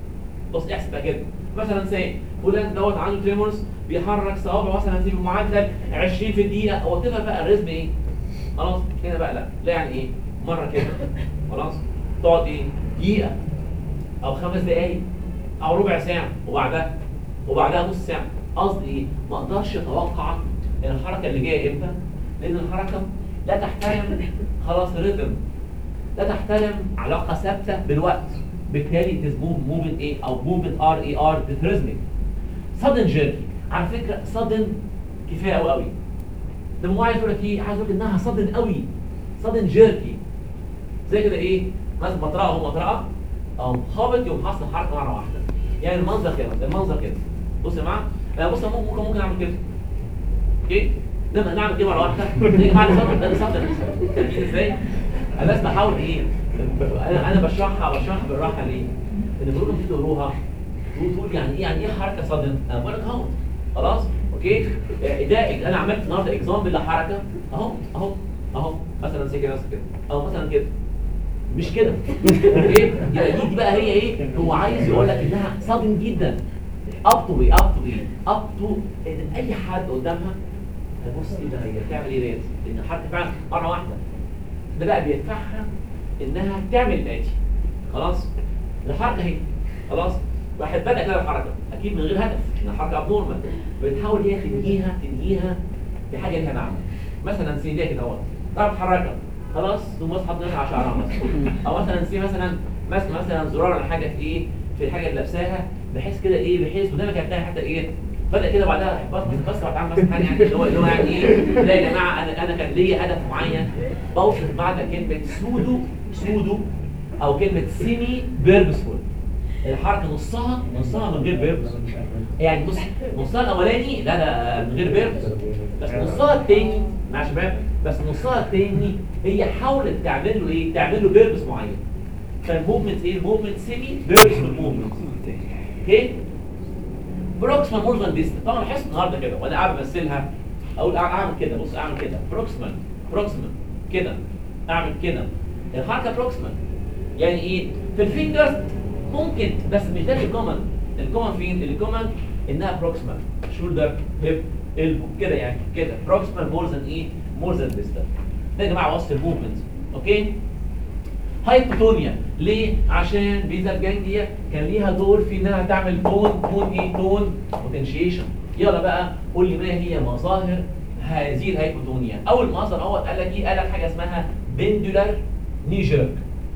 بص احسب بقى كده مثلا سي فلان دوت عنده تريمورز بيحرك صوابعه مثلا في معدل 20 في الدقيقه او تفهم بقى الريزم ايه خلاص هنا بقى لا لا يعني ايه مره كده خلاص تقعد ايه دقيقه او خمس دقائق او ربع ساعه وبعدها وبعدها نص ساعه قصدي ايه ما اقدرش اتوقع الحركه اللي جايه امتى لان الحركه لا تحترم خلاص ريتم لا تحترم علاقه ثابته بالوقت بالتالي تزموف موفمنت ايه او موفمنت ار اي ار ديتريزميك سادن جيركي على فكره سادن كفايه قوي قوي ده مو عايز يقول لك ايه عايز يقول لك انها سادن قوي سادن جيركي زي كده ايه مثلا مطرقه اهو مطرقه او خابط يقوم حاصل حركه مره واحده يعني المنظر كده المنظر كده بص يا جماعه انا بص ممكن ممكن ممكن اعمل كده اوكي لما نعمل كده مره واحده نيجي بعد صدر ده صدر فاهمين ازاي انا بس بحاول ايه انا انا بشرحها بشرحها بالراحه ليه ان بقول لهم دي تقروها تقول تقول يعني ايه يعني ايه حركه صدر انا بقول لك اهو خلاص اوكي آه، ده انا عملت النهارده اكزامبل لحركه اهو اهو اهو مثلا زي كده مثلا كده او مثلا كده مش كده اوكي يعني دي, دي بقى هي ايه هو عايز يقول لك انها صادم جدا اب تو ايه اب تو ايه اب تو ان اي حد قدامها هتبص ايه ده هي بتعمل ايه ديت لان الحركه فعلا مره واحده ده بقى بيدفعها انها تعمل الاتي خلاص الحركه اهي خلاص واحد بدا كده الحركه اكيد من غير هدف ان الحركه ابنورمال بتحاول هي تنهيها تنهيها بحاجه ليها معنى مثلا سي كده اهو تعرف تحركها خلاص تقوم اصحى تنزل على شعرها مثلا او مثلا سي مثلا ماسك مثلا زرار ولا حاجه في ايه في الحاجه اللي لابساها بحيث كده ايه بحيث ودايما كانت بتاعي حتى ايه بدا كده بعدها بس بس بس بعد مثلا حاجه يعني اللي هو اللي هو يعني ايه لا يا جماعه انا انا كان ليا هدف معين بوصف معنى كلمه سودو سودو او كلمه سيمي بيربسفول الحركه نصها نصها من غير بيربس يعني بص نصها الاولاني لا لا من غير بيربس بس نصها التاني مع شباب بس نصها التاني هي حاولت تعمل له ايه تعمل له بيربس معين فالموفمنت ايه الموفمنت سيمي بيربسفول موفمنت اوكي بروكسيمال مورزان ديستنس طبعا بحس النهارده كده وانا قاعد بمثلها اقول اعمل كده بص اعمل كده بروكسيمال بروكسيمال كده اعمل كده الحركه بروكسيمال يعني ايه في الفينجرز ممكن بس مش ده الكومن الكومن فين الكومن انها بروكسيمال شولدر هيب البو كده يعني كده بروكسيمال مورزان ايه مورزان ديستنس ده يا جماعه وصف الموفمنت اوكي هايبوتونيا ليه؟ عشان بيزا الجانجليا كان ليها دور في انها تعمل تون تون ايه تون بوتنشيشن يلا بقى قول لي ما هي مظاهر هذه الهايبوتونيا اول مظهر اهوت قال لك ايه قال لك حاجه اسمها بندولار نيجرك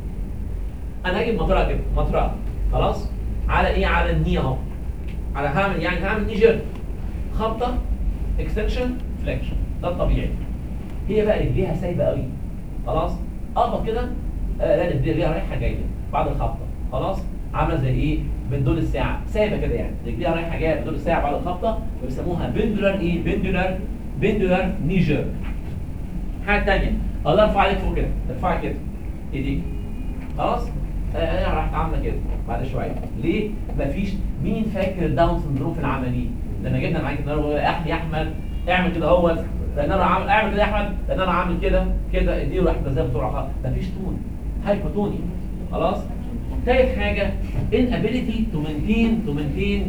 انا هجيب مطرقه كده مطرقه خلاص على ايه على الني اهو على هعمل يعني هعمل نيجر خبطه اكستنشن فليكشن ده الطبيعي هي بقى رجليها سايبه قوي خلاص اخبط كده آه لا رجليها رايحه جايه بعد الخبطه خلاص عامله زي ايه بندول الساعه سايبه كده يعني رجليها رايحه جايه بندول الساعه بعد الخبطه وبيسموها بندولار ايه بندولار بندولار نيجر حاجه ثانيه الله ارفع عليك فوق كده ارفعي كده ايديك خلاص آه، انا راح عامله كده بعد شويه ليه مفيش مين فاكر داون سندروم في العمليه لما جبنا معاك النهارده يا احمد يا احمد اعمل كده اهوت لان انا عامل اعمل كده يا احمد لان انا عامل كده كده اديله واحده زي بسرعه خالص مفيش تون هايبوتوني خلاص تالت حاجه inability to maintain to maintain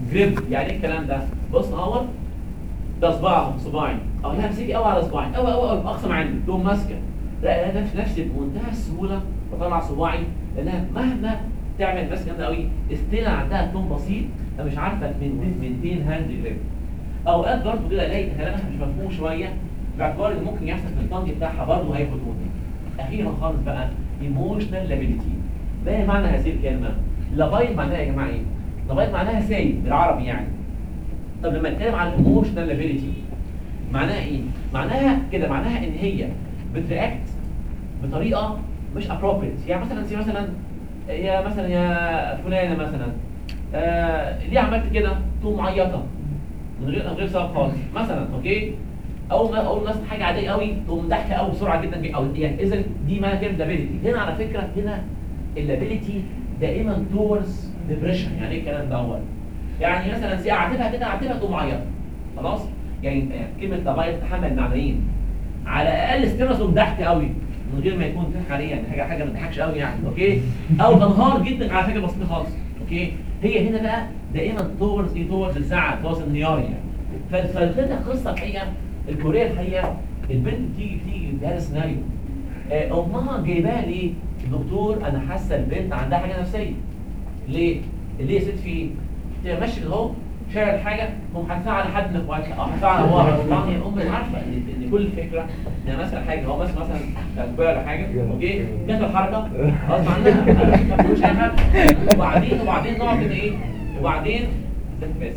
جريب يعني ايه الكلام ده بص اهو ده صباع صباعي اه لا امسكي قوي على صباعي قوي قوي قوي اقصى ما عندي تقوم ماسكه لا لا نفس نفس بمنتهى السهوله بطلع صباعي لانها مهما تعمل ماسكه جامده قوي استيل عندها تون بسيط انا مش عارفه من من هاند جريب اوقات برضه كده الاقي كلامها مش مفهوم شويه باعتبار ان ممكن يحصل في الطنج بتاعها برضه هياخد وقت اخيرا خالص بقى ايموشنال لابيليتي ما معنى هذه الكلمه لابايل معناها يا جماعه ايه لابايل معناها سايب بالعربي يعني طب لما نتكلم عن الايموشنال لابيليتي معناها ايه معناها كده معناها ان هي بترياكت بطريقه مش appropriate يعني مثلا زي مثلا يا مثلا يا فلانه مثلا آه ليه عملت كده تقوم معيطه من غير من غير سبب خالص مثلا اوكي اول ما اول مثلا حاجه عاديه قوي تقوم ضحكه قوي بسرعه جدا او يعني اذا دي معنى كلمه لابيليتي هنا على فكره هنا اللابيليتي دائما towards depression يعني ايه الكلام دوت يعني مثلا زي اعتبها كده اعتبها تقوم معيطه خلاص يعني يعني كلمه لابايل تتحمل معنيين على الاقل ستيرس تقوم ضحك قوي من غير ما يكون ضحك عليه يعني حاجه حاجه ما تضحكش قوي يعني اوكي او تنهار جدا على فكره بسيطه خالص اوكي هي هنا بقى دائما towards ايه towards الزعل towards انهيار يعني ف- فالفيلم القصه الحقيقه الكوريه الحقيقه البنت بتيجي بتيجي بهذا السيناريو آه، امها جايباها ليه؟ دكتور انا حاسه البنت عندها حاجه نفسيه ليه؟ ليه يا ست في ايه؟ تبقى ماشي كده اهو شارع الحاجه تقوم حاططها على حد من اخواتها او حاططها على ابوها طبعا هي الام عارفه ان إن كل الفكره انها ماسكه حاجه هو ماسك مثلا كوبايه ولا حاجه اوكي جت الحركه غصب عنها ما بتقولش اي حاجه وبعدين وبعدين نقعد كده ايه؟ وبعدين ست بس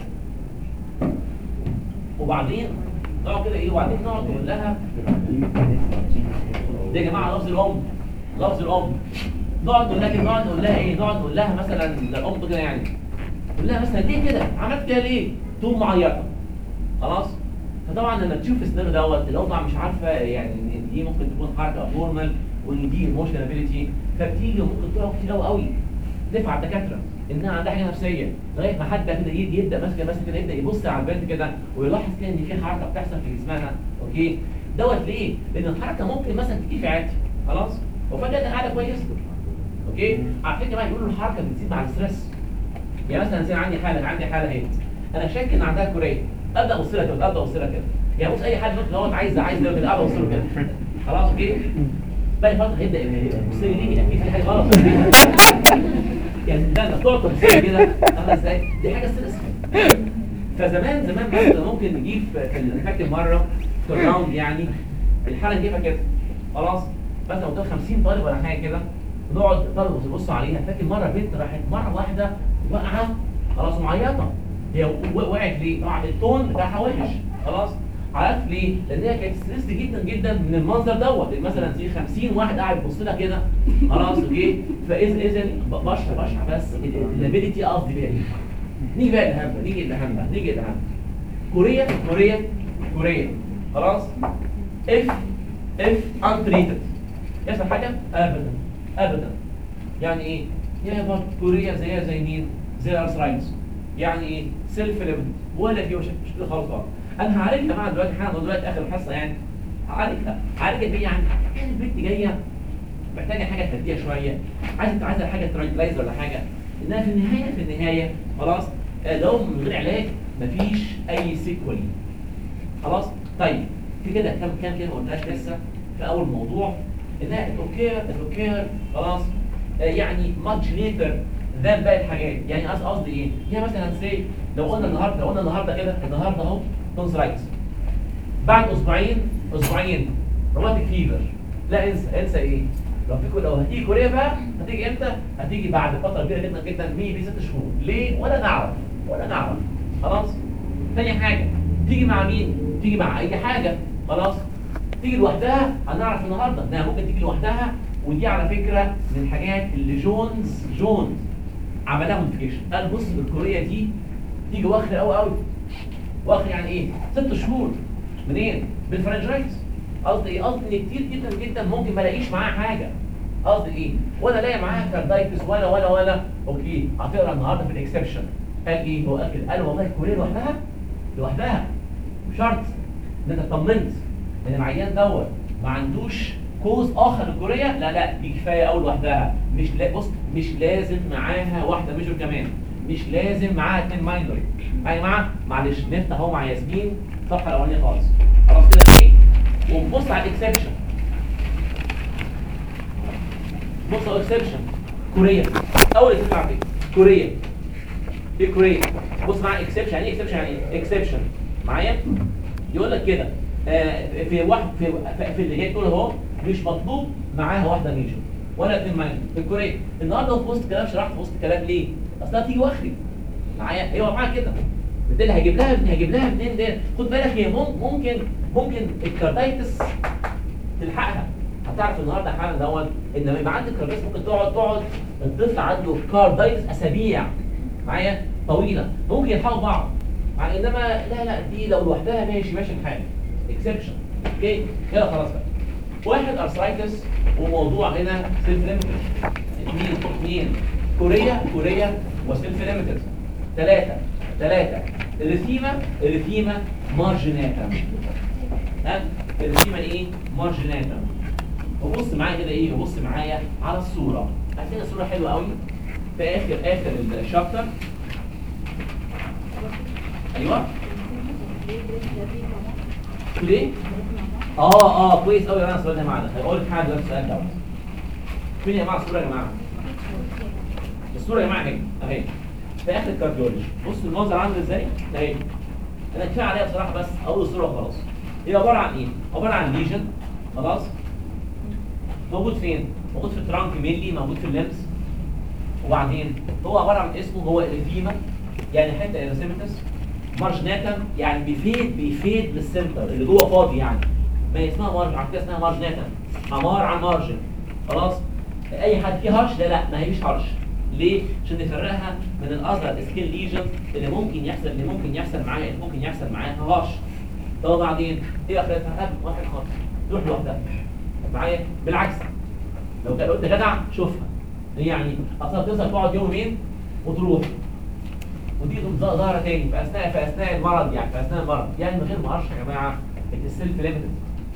وبعدين نقعد كده ايه وبعدين نقعد نقول لها ده يا جماعه لفظ الام لفظ الام نقعد نقول لها كده نقعد نقول لها ايه نقعد نقول لها مثلا الام كده يعني نقول لها مثلا ليه كده عملت كده ليه تقوم معيطه خلاص فطبعا لما تشوف السيناريو دوت الام طبعا مش عارفه يعني ان دي ممكن تكون حركه نورمال وان دي ايموشنال ابيليتي فبتيجي وممكن تقع كتير قوي قوي دفع الدكاتره انها عندها حاجه نفسيه لغايه ما حد كده يجي- يبدا ماسكه ماسكه كده يبدا يبص على البنت كده ويلاحظ كده ان في حركه بتحصل في جسمها اوكي دوت ليه؟ لان الحركه ممكن مثلا تيجي في عادي خلاص وفجاه ده قاعده كويسه اوكي على فكره بقى يقولوا الحركه بتزيد مع الستريس يعني مثلا زي عندي حاله عندي حاله اهي انا شاك ان عندها كوريه ابدا ابص لها كده ابدا ابص لها كده يعني بص اي حد ممكن هو عايز عايز كده ابدا ابص له كده خلاص اوكي بقى فتره هيبدا يبص لي ليه اكيد في حاجه غلط يعني ده انت تقعد تبص لي كده انا ازاي دي حاجه ستريس فزمان زمان مثلا ممكن نجيب في ال- فاكر مره في الراوند يعني الحاله نجيبها كده خلاص مثلا قدام 50 طالب ولا حاجه كده نقعد طالب يبصوا عليها فاكر مره بنت راحت مره واحده واقعه خلاص معيطه هي و- وقعت ليه؟ طبعا التون بتاعها وحش خلاص عارف ليه؟ لان هي كانت ستريس جدا جدا من المنظر دوت يعني مثلا زي 50 واحد قاعد يبص لها كده خلاص اوكي فاذا اذا بشرح بشرح بس الابيلتي قصدي بيها ايه؟ نيجي بقى الاهم نيجي الاهم بقى نيجي الاهم كوريا كوريا كوريا خلاص اف اف untreated يحصل حاجه ابدا ابدا يعني ايه يا برضه كوريا زيها زي مين زي الارثرايتس يعني ايه سيلف ليمت ولا في مش مش كده خالص خالص انا هعالجها معاها دلوقتي حالا دلوقتي اخر الحصه يعني هعالجها هعالجها بيه يعني يعني البنت جايه محتاجه حاجه تهديها شويه عايزه عايزه حاجه ترايكلايز ولا حاجه انها في النهايه في النهايه خلاص آه، لو من غير علاج مفيش اي سيكولي خلاص طيب في كده كام كام كلمه ما قلناش لسه في اول موضوع انها الاوكير الاوكير خلاص آه، يعني ماتش ليتر ذان باقي الحاجات يعني قص- قصدي ايه؟ يعني مثلا سي لو قلنا النهارده لو قلنا النهارده كده النهارده اهو تونسرايتس بعد اسبوعين اسبوعين روماتيك فيفر لا انسى انسى ايه؟ لو في كو- لو هتيجي كوريا بقى هتيجي امتى؟ هتيجي بعد فتره كبيره جدا جدا ميبي ست شهور ليه؟ ولا نعرف ولا نعرف خلاص؟ تاني حاجه تيجي مع مين؟ تيجي مع اي حاجه خلاص؟ تيجي لوحدها هنعرف النهارده انها ممكن تيجي لوحدها ودي على فكره من الحاجات اللي جونز جونز عملها موديفيكيشن قال بص الكوريه دي تيجي واخده قوي قوي واخد يعني ايه؟ ست شهور منين؟ بالفرنجايز قصدي ايه؟ قصدي ان كتير جدا جدا ممكن ما الاقيش معاها حاجه قصدي ايه؟ ولا الاقي معاها كاردايتس ولا ولا ولا اوكي هتقرا النهارده في الاكسبشن قال ايه؟ هو قال كده قال والله الكوريه لوحدها لوحدها شرط ان انت اطمنت ان العيان دوت ما عندوش كوز اخر للكوريه لا لا دي كفايه قوي لوحدها مش لا بص مش لازم معاها واحده ميجور كمان مش لازم معاها اتنين ماينور يا جماعه معلش نفتح اهو مع ياسمين الصفحه الاولانيه خالص خلاص كده ايه ونبص على الاكسبشن بص على الاكسبشن كوريا اول اكسبشن على فكره كوريا ايه كوريا بص معايا اكسبشن يعني ايه اكسبشن يعني ايه اكسبشن معايا يقول لك كده آه، في واحد في, في- في اللي جاي تقول اهو مش مطلوب معاها واحده ميجور ولا اتنين ماينور في الكوريا النهارده في وسط الكلام شرحت في وسط الكلام ليه؟ اصلها بتيجي واخري معايا ايوه معايا كده بالتالي هجيب لها هجيب لها منين ده خد بالك هي مم- ممكن ممكن الكاردايتس تلحقها هتعرف النهارده حالا دوت ان لما يبقى عندك كاردايتس ممكن تقعد تقعد الطفل عنده كاردايتس اسابيع معايا طويله ممكن يلحقوا بعض مع انما لا لا دي لو لوحدها ماشي ماشي الحال اكسبشن اوكي يلا خلاص بقى واحد ارثرايتس وموضوع هنا سيلف ليميتد اثنين اثنين كوريا كوريا وسيلف ليميتد ثلاثة ثلاثة الرثيمة الرثيمة مارجناتا ها الرثيمة ايه مارجناتا وبص معايا كده ايه وبص معايا على الصورة هتلاقي الصورة حلوة قوي في اخر اخر الشابتر ايوه ليه؟ اه اه كويس قوي انا السؤال ده معانا هقول لك حاجه دلوقتي السؤال دوت فين يا جماعه الصوره يا جماعه الصوره يا جماعه اهي اهي في اخر الكارديولوجي بص المنظر عامل ازاي اهي انا كفايه عليها بصراحه بس اول الصوره وخلاص هي عباره عن ايه عباره عن ليجن خلاص موجود فين موجود في الترانك ميلي موجود في اللمس وبعدين هو عباره عن اسمه هو الريديما يعني حته اريثيمتس مارجناتا يعني بيفيد بيفيد للسنتر اللي جوه فاضي يعني ما هي اسمها مارج عشان كده اسمها مارجناتا عمار عن مارجن خلاص اي حد فيه هرش لا لا ما هيش هرش ليه؟ عشان نفرقها من الاذر سكين ليجن اللي ممكن يحصل اللي ممكن يحصل معاها اللي ممكن يحصل معاها هرش طب وبعدين ايه اخرتها؟ قبل واحد خالص تروح لوحدها معايا بالعكس لو كان قلت جدع شوفها يعني اصلا توصل تقعد يومين وتروح ودي تقوم ظا- ظاهره تاني في اثناء في اثناء المرض يعني في اثناء المرض يعني من غير ما ارشح يا جماعه السيلف ليميتد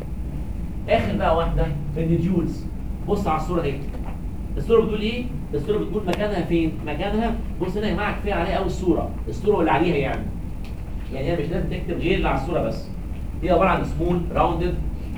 اخر بقى واحده الديولز بص على الصوره دي الصوره بتقول ايه الصوره بتقول مكانها فين مكانها بص هنا يا جماعه كفايه عليها قوي الصوره الصوره واللي عليها يعني يعني هي مش لازم تكتب غير اللي على الصوره بس هي عباره عن سمول راوندد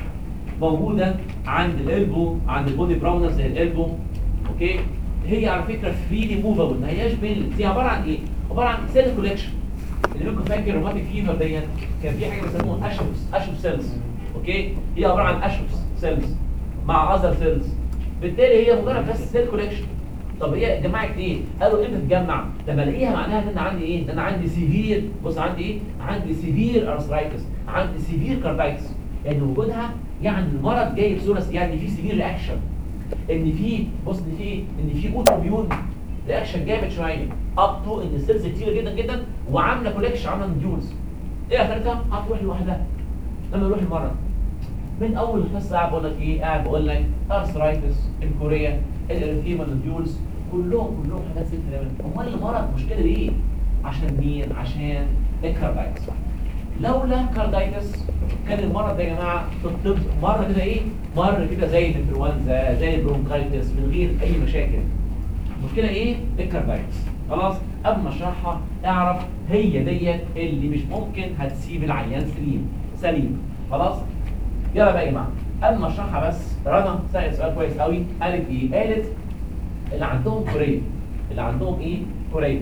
موجوده عند الالبو عند البودي براونر زي الالبو اوكي هي على فكره فريلي موفابل ما هياش بيل دي عباره عن ايه عباره عن سيل كولكشن اللي ممكن فاكر روماتيك فيفر ديت كان في حاجه بيسموها اشوفس اشوف سيلز اوكي هي عباره عن اشوفس سيلز مع اذر سيلز بالتالي هي مجرد بس سيل كولكشن طب هي جمعت ايه؟ قالوا امتى تتجمع؟ لما الاقيها معناها ان انا عندي ايه؟ ان انا عندي سيفير بص عندي ايه؟ عندي سيفير ارثرايتس عندي سيفير كاردايتس يعني وجودها يعني المرض جاي بصوره يعني في سيفير رياكشن ان في بص ان في ان في اوتو ميون رياكشن جامد شويه اب تو ان السيلز كتير جدا جدا وعامله كولكشن عامله نديولز ايه اخرتها؟ هتروح لوحدها لما يروح المرض من اول حصه قاعد بقول لك ايه قاعد بقول لك ارثرايتس الكوريا الاريثيما الديولز كلهم كلهم حاجات ست ليفل امال المرض مشكله ليه عشان مين عشان الكاردايتس لولا كاردايتس كان المرض ده يا جماعه في الطب مر كده ايه مر كده زي الانفلونزا زي البرونكايتس من غير اي مشاكل المشكله ايه الكاردايتس خلاص قبل ما اشرحها اعرف هي ديت اللي مش ممكن هتسيب العيان سليم سليم خلاص يلا بقى يا جماعه قبل ما اشرحها بس رنا سالت سؤال كويس قوي قالت ايه قالت اللي عندهم كوريا اللي عندهم ايه كوريا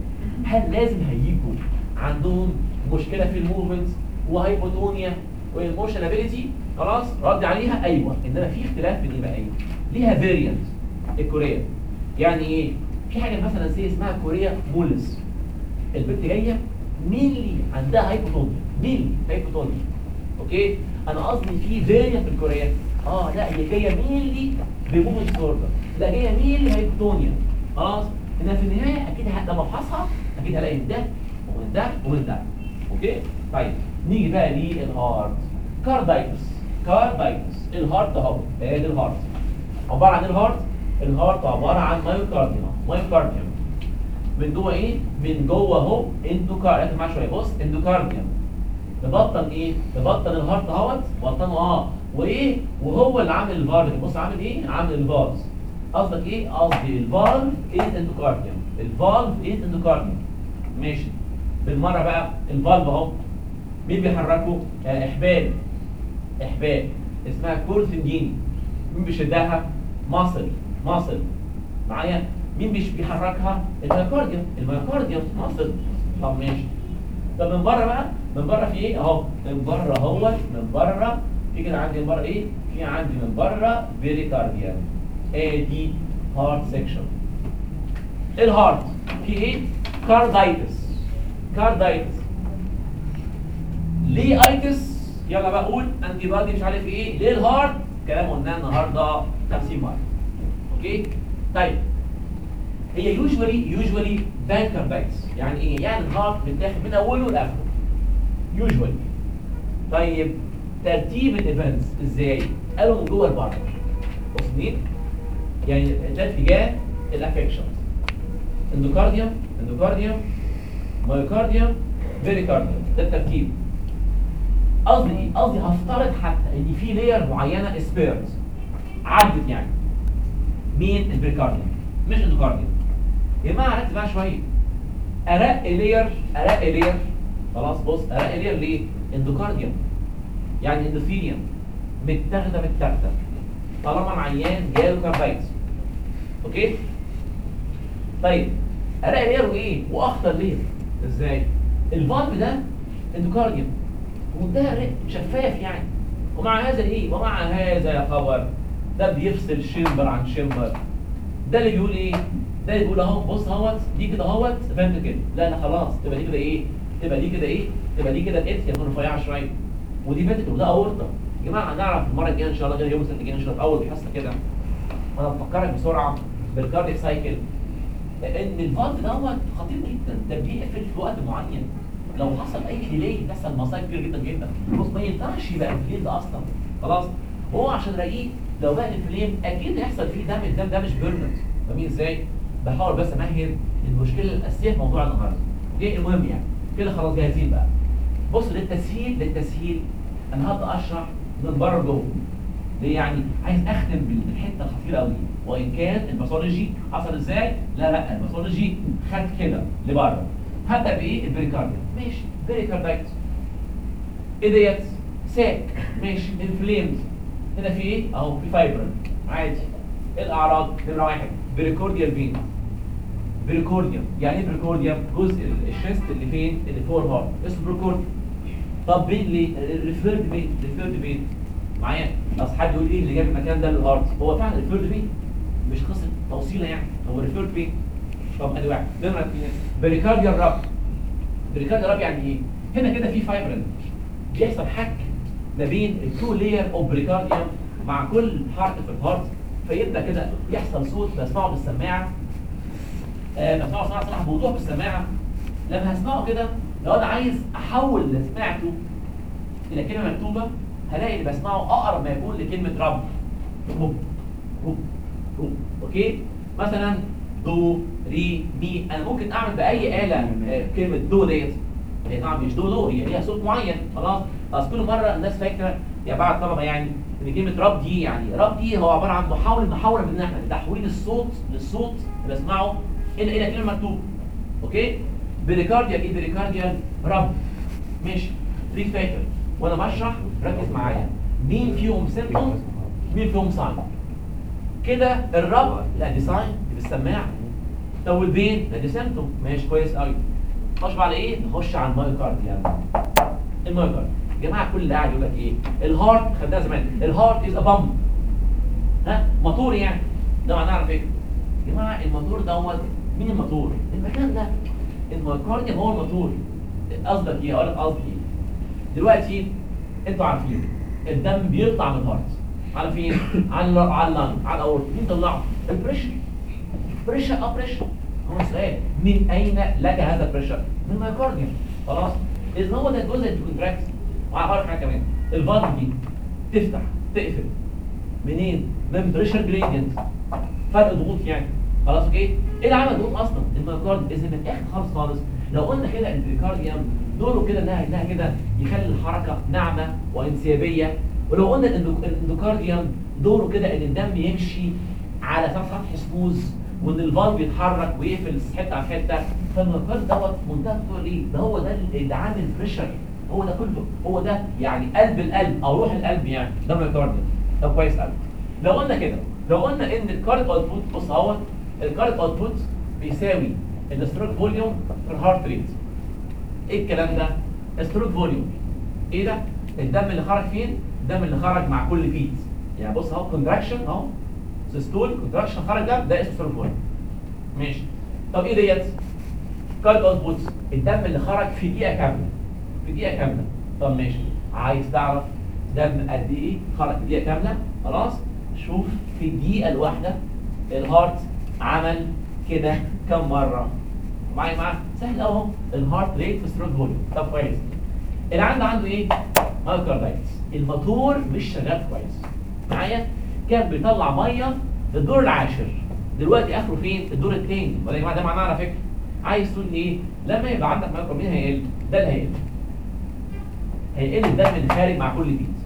هل لازم هيجوا عندهم مشكله في الموفمنت وهايبوتونيا وايموشن ابيليتي خلاص رد عليها ايوه انما في اختلاف بين ايه بقى ايه ليها فيريانت الكوريا يعني ايه في حاجه مثلا زي اسمها كوريا مولز البنت جايه مينلي عندها هايبوتونيا مينلي هايبوتونيا اوكي انا قصدي في فيريانت في الكوريا اه لا هي جايه مينلي بموفمنت ديسوردر لا جايه مينلي هايبوتونيا خلاص انها في النهايه اكيد ه- لما افحصها اكيد هلاقي من ده ومن ده ومن ده اوكي طيب نيجي بقى للهارت كاردايتس كاردايتس الهارت اهو ادي الهارت عباره عن الهارت الهارت عباره عن مايوكارديوم مايوكارديوم من جوه ايه من جوه اهو اندوكار ركز معايا شويه بص اندوكارديوم تبطن ايه تبطن الهارت اهوت بطنه اه وايه وهو اللي عامل الفالف بص عامل ايه عامل الفالف قصدك ايه قصدي الفالف از اندوكارديوم الفالف از اندوكارديوم ماشي بالمره بقى الفالف اهو مين بيحركه آه، احبال احبال اسمها كورثنجيني مين بيشدها ماسل ماسل معايا مين بيش بيحركها الميوكارديوم الميوكارديوم ماسل طب ماشي طب من بره بقى من بره في ايه اهو من بره اهوت من بره في كده عندي من بره ايه في عندي من بره بيريكارديوم ادي هارت سيكشن الهارت في ايه كاردايتس كاردايتس ليه ايتس يلا بقى قول انتي بادي مش عارف ايه ليه الهارت كلام قلناه النهارده 50 مره اوكي طيب هي يوجوالي يوجوالي بانكردايتس يعني ايه يعني الهارت متاخد من اوله لاخره يوجوالي طيب ترتيب الايفنتس ازاي قالوا من جوه لبره واصلين يعني ده اتجاه الافكشنز اندوكارديوم اندوكارديوم مايوكارديوم بيريكارديوم ده الترتيب قصدي ايه قصدي هفترض حتى ان في لير معينه سبيرز عدت يعني مين البريكارديوم مش اندوكارديوم يا جماعه ركز بقى شويه ارق لير ارق لير خلاص بص ارق لير ليه اندوكارديوم يعني اندوثيليوم متاخده متاخده طالما العيان جاله كاردايتس اوكي طيب ارق لير وايه واخطر لير ازاي الفالف ده اندوكارديوم ومنتهى الرق شفاف يعني ومع هذا ايه ومع هذا يا خبر ده بيفصل شمبر عن شمبر ده اللي بيقول ايه ده اللي بيقول اهو بص اهوت دي كده اهوت فهمت كده لا لا خلاص تبقى دي كده ايه تبقى دي كده ايه تبقى دي كده الاتس يكون رفيعه شويه ودي فاتت وده اورطه يا جماعه هنعرف المره الجايه ان شاء الله غير يوم السبت الجاي ان شاء الله في اول حصه كده وانا بفكرك بسرعه بالكارديك سايكل ان الفالف دوت خطير جدا ده بيقفل في وقت معين لو حصل اي ديلي تحصل مصايب كتير جدا جدا بص ما ينفعش يبقى الفليم ده اصلا خلاص هو عشان رقيق لو بقى الفليم اكيد هيحصل فيه دامج ده ده مش بيرمنت فاهمين ازاي؟ بحاول بس امهد المشكله الاساسيه في موضوع النهارده اوكي المهم يعني كده خلاص جاهزين بقى بص للتسهيل للتسهيل انا هبدا اشرح من بره لجوه ليه يعني عايز اختم بالحته الخطيره قوي وان كان الباثولوجي حصل ازاي لا لا الباثولوجي خد كده لبره هبدا بايه البريكارديوم ماشي بريكاردايتس ايه ديت ساك ماشي انفليمز هنا في ايه اهو في فايبرين عادي ايه الاعراض نمره واحد بريكورديال فين بريكورديوم يعني ايه بريكورديوم جزء الشيست اللي فين اللي فوق الهارت اسمه بريكورديوم طب بين ليه ريفيرد بين ريفيرد بين معايا اصل حد يقول ايه اللي جاب المكان ده للهارت هو فعلا ريفيرد بين مش قصه توصيله يعني هو ريفيرد بين طب ادي واحد نمره اثنين بريكارديال راب بريكارديال راب يعني ايه هنا كده في فايبرين بيحصل حك ما بين التو لير اوف بريكارديوم مع كل حركه في الهارت فيبدا كده يحصل صوت بسمعه بالسماعه آه بسمعه صراحه صراحه بوضوح بالسماعه لما هسمعه كده لو انا عايز احول اللي سمعته الى كلمه مكتوبه هلاقي اللي بسمعه اقرب ما يكون لكلمه رب رب رب رب اوكي مثلا دو ري مي انا ممكن اعمل باي اله آه، كلمه دو ديت هي طبعا مش دو دو هي ليها صوت معين خلاص اصل كل مره الناس فاكره يا بعض الطلبه يعني ان كلمه رب دي يعني رب دي هو عباره عن محاوله محاوله من احنا تحويل الصوت للصوت اللي بسمعه الى الى كلمه مكتوب اوكي بريكارديال ايه بريكارديال رب ماشي خليك فاكر وانا بشرح ركز معايا مين فيهم سيمبتومز مين فيهم ساين كده الرب لا دي ساين دي بالسماعه طب والبين لا دي سيمبتوم ماشي كويس قوي نخش على ايه نخش على المايوكارديال المايوكارد يا جماعه كل اللي قاعد يقول لك ايه الهارت خدناها زمان الهارت از ا بامب ها موتور يعني ده معناه على فكره يا جماعه الموتور دوت مين الموتور المكان ده المايوكارديوم هو الموتور قصدك ايه اقول لك قصدي ايه دلوقتي انتوا عارفين الدم بيطلع من الهارت على فين على ال- على اللنج على الاورت مين طلعه البريشر بريشر اه بريشر هو السؤال من اين لك هذا البريشر من المايوكارديوم خلاص اذا هو ده الجزء اللي بيكونتراكت وهقول حاجه كمان الفالف دي تفتح تقفل منين من بريشر جريدينت فرق ضغوط يعني خلاص اوكي ايه اللي عمل ضغوط اصلا المايوكارد اذا من الاخر خالص خالص لو قلنا كده البريكارديوم دوره كده انها انها كده يخلي الحركه ناعمه وانسيابيه ولو قلنا الإندو- الاندوكارديوم دوره كده ان الدم يمشي على سطح سطح سموز وان الفالف بيتحرك ويقفل حته عن حته فالميوكارد دوت منتهى الخطوره ليه؟ ده هو ده اللي عامل بريشر هو ده كله هو ده يعني قلب القلب او روح القلب يعني ده الميوكارد طب كويس قوي لو قلنا كده لو قلنا ان الكارد اوتبوت بص اهوت الكارد اوتبوت بيساوي الستروك فوليوم في الهارت ريت ايه الكلام ده؟ ستروك فوليوم ايه ده؟ الدم اللي خرج فين؟ الدم اللي خرج مع كل بيت يعني بص اهو كونتراكشن اهو سيستول كونتراكشن خرج ده ده اسمه ستروك فوليوم ماشي طب ايه ديت؟ كارد اوتبوت الدم اللي خرج في دقيقه كامله في دقيقه كامله طب ماشي عايز تعرف دم قد ايه خرج في دقيقه كامله خلاص شوف في الدقيقه الواحده الهارت عمل كده كم مره معايا معايا سهل قوي اهو الهارت ريت في ستروك فوليوم طب كويس اللي عنده عنده ايه مايوكاردايتس الموتور مش شغال كويس معايا كان بيطلع ميه للدور العاشر دلوقتي اخره فين الدور الثاني ولا يا جماعه ده معناه على فكره عايز تقول لي ايه لما يبقى عندك مايوكارد مين هيقل ده اللي هيقل هيقل الدم اللي خارج مع كل بيت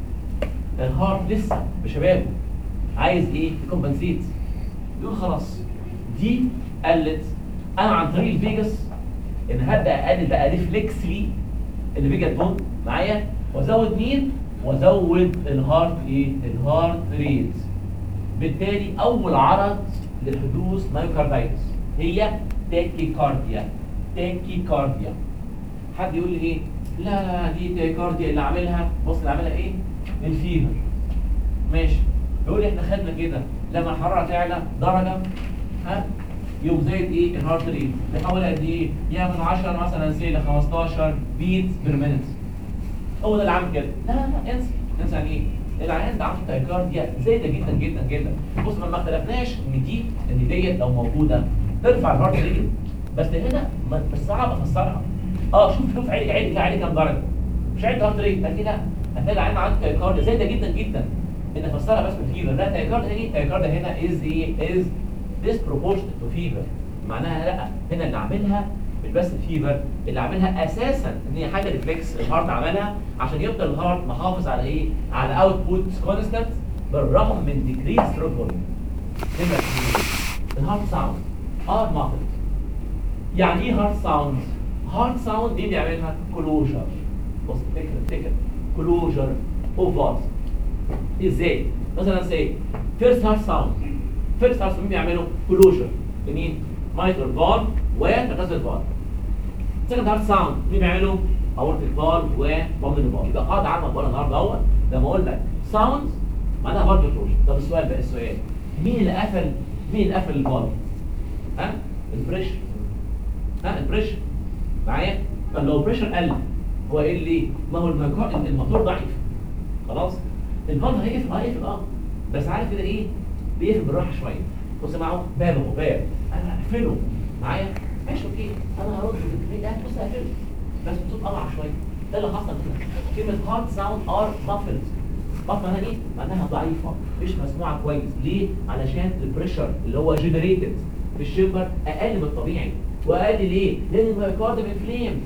الهارت لسه بشبابه عايز ايه يكمبنسيت يقول خلاص دي قلت انا عن طريق الفيجاس ان هبدا اقلل بقى ريفلكسلي الفيجا تون معايا وازود مين وازود الهارت ايه الهارت ريت بالتالي اول عرض لحدوث مايوكاردايتس هي تاكيكارديا تاكيكارديا حد يقول لي ايه لا لا دي تاكيكارديا اللي عاملها بص اللي عاملها ايه الفيفر ماشي يقول لي احنا خدنا كده لما الحراره تعلى درجه ها يوم زايد ايه الهارت ريت بيحاول قد ايه يا من 10 مثلا سي ل 15 بيت بير مينت هو ده اللي عامل كده لا لا لا انسى انسى يعني ايه العيان ده عنده تايكارديا زايده جدا جدا جدا بص ما ما اختلفناش ان دي ان ديت لو موجوده ترفع الهارت ريت بس هنا ما- مش صعب افسرها اه شوف شوف عالي عالي عالي كام درجه مش عالي الهارت ريت لكن لا هتلاقي العيان عنده تايكارديا زايده جدا جدا ان افسرها بس بالفيفر لا تايكارديا دي تايكارديا هنا از ايه از disproportionate to fever معناها لا هنا اللي عاملها مش بس الفيفر اللي عاملها اساسا ان هي حاجه ريفلكس الهارت عملها عشان يفضل الهارت محافظ على ايه على اوتبوت كونستانت بالرغم من ديكريس ستروك فوليوم نمرة اثنين الهارت ساوند ار مافلد يعني ايه هارت ساوند هارت ساوند دي بيعملها كلوجر بص افتكر افتكر كلوجر اوف وات ازاي مثلا سي فيرست هارت ساوند فيرست هارت ساوند بيعملوا كلوجر لمين مايترال فالف وتغذى الفالف سكند هارت ساوند مين بيعملوا اورتيك فالف وبومبل فالف يبقى قاعده عامه بقول النهارده اهوت لما اقول لك ساوند معناها فالف كلوجر طب السؤال بقى السؤال مين اللي قفل مين اللي قفل الفالف ها البريشر ها البريشر معايا طب لو البريشر قل هو ايه اللي ما هو المكان الموتور ضعيف خلاص الفالف هيقفل هيقفل اه بس عارف كده ايه بيقفل بالراحه شويه بص معه باب اهو باب انا هقفله معايا ماشي اوكي انا هرد بالكلمه ده بص هقفله بس بصوت اضعف شويه ده اللي حصل هنا كلمه هارد ساوند ار مافلد مافلد معناها ايه؟ معناها ضعيفه مش مسموعه كويس ليه؟ علشان البريشر اللي هو جنريتد في الشيمبر اقل من الطبيعي واقل ليه؟ لان المايكارد انفليمد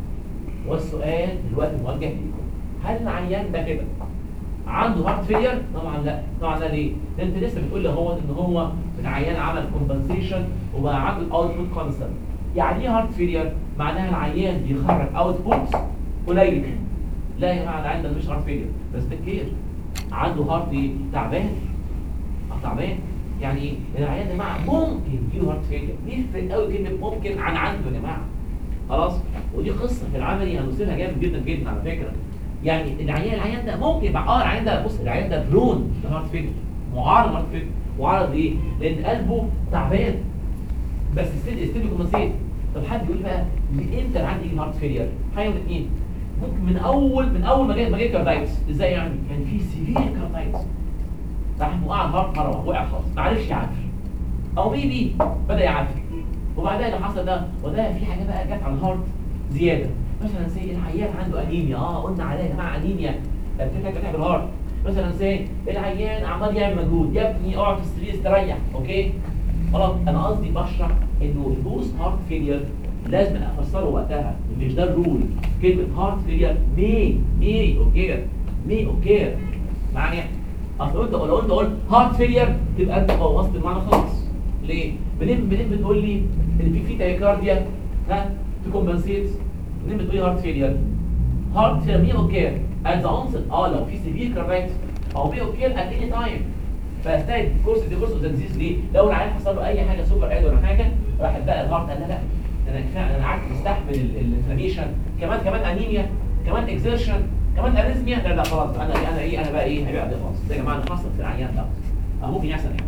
والسؤال دلوقتي موجه ليكم هل العيان ده كده عنده هارت فيلير؟ طبعا لا طبعا لا ليه؟ ده انت لسه بتقول لي هو ان هو العيان عمل كومبنسيشن وبقى عنده الاوتبوت كونستنت يعني ايه هارت فيلير؟ معناها العيان بيخرج اوتبوت قليل لا يا جماعه العيان ده مش هارت فيلير بس تكير عنده هارت ايه؟ تعبان اه تعبان يعني ايه؟ العيان يا جماعه ممكن يجيله هارت فيلير يفرق قوي كلمه ممكن عن عنده يا جماعه خلاص ودي قصه في العملي هنوصلها جامد جدا جدا على فكره يعني العيان العيان ده ممكن يبقى اه العيان ده بص العيان ده برون هارت فيلير معارض هارت فيلير معارض ليه؟ لان قلبه تعبان بس ستيل ستيل كومنسيت طب حد يقول لي بقى امتى العيان يجي هارت فيلير؟ حاجه من اثنين ممكن من اول من اول ما جه ما جه كاردايتس ازاي يعني؟ كان في سيفير كاردايتس راح وقع الهارت مره واحدة، وقع خالص ما عرفش يعافر او ميبي بدا يعافر وبعدها اللي حصل ده وده في حاجه بقى جت على الهارت زياده مثلا زي العيان عنده انيميا اه قلنا عليها يا جماعه انيميا بتتعب بتتعب الهارت مثلا زي العيان عمال يعمل مجهود يا ابني اقعد في السرير استريح اوكي خلاص انا قصدي بشرح انه حدوث هارت فيلير لازم افسره وقتها مش ده الرول كلمه هارت فيلير مي مي اوكي مي اوكي معايا اصل انت لو انت قلت هارت فيلير تبقى انت بوظت المعنى خالص ليه منين منين بتقول لي ان في في تايكارديا ها تكمبنسيت منين بتقول لي هارت فيلير هارت فيلير مين اوكي ات ذا اونست اه لو في سيفير كاربايت او مين اوكي ات اني تايم فاستاذ كورس دي كورس ديزيز ليه لو العيان حصل له اي حاجه سوبر اد ولا حاجه راح بقى الهارت قال لا لا انا كفايه انا قعدت مستحمل الانفلاميشن كمان كمان انيميا كمان اكزيرشن كمان اريزميا لا لا خلاص انا انا ايه انا بقى ايه هيبقى ده خلاص ده يا جماعه اللي حصل في العيان ده أو ممكن يحصل يعني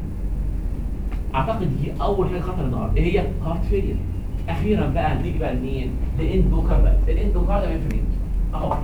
اعتقد دي اول حاجه خطر النهارده ايه هي هارت فيلير اخيرا بقى نيجي بقى لمين الاندوكارد الاندوكارد انفلاميشن اهو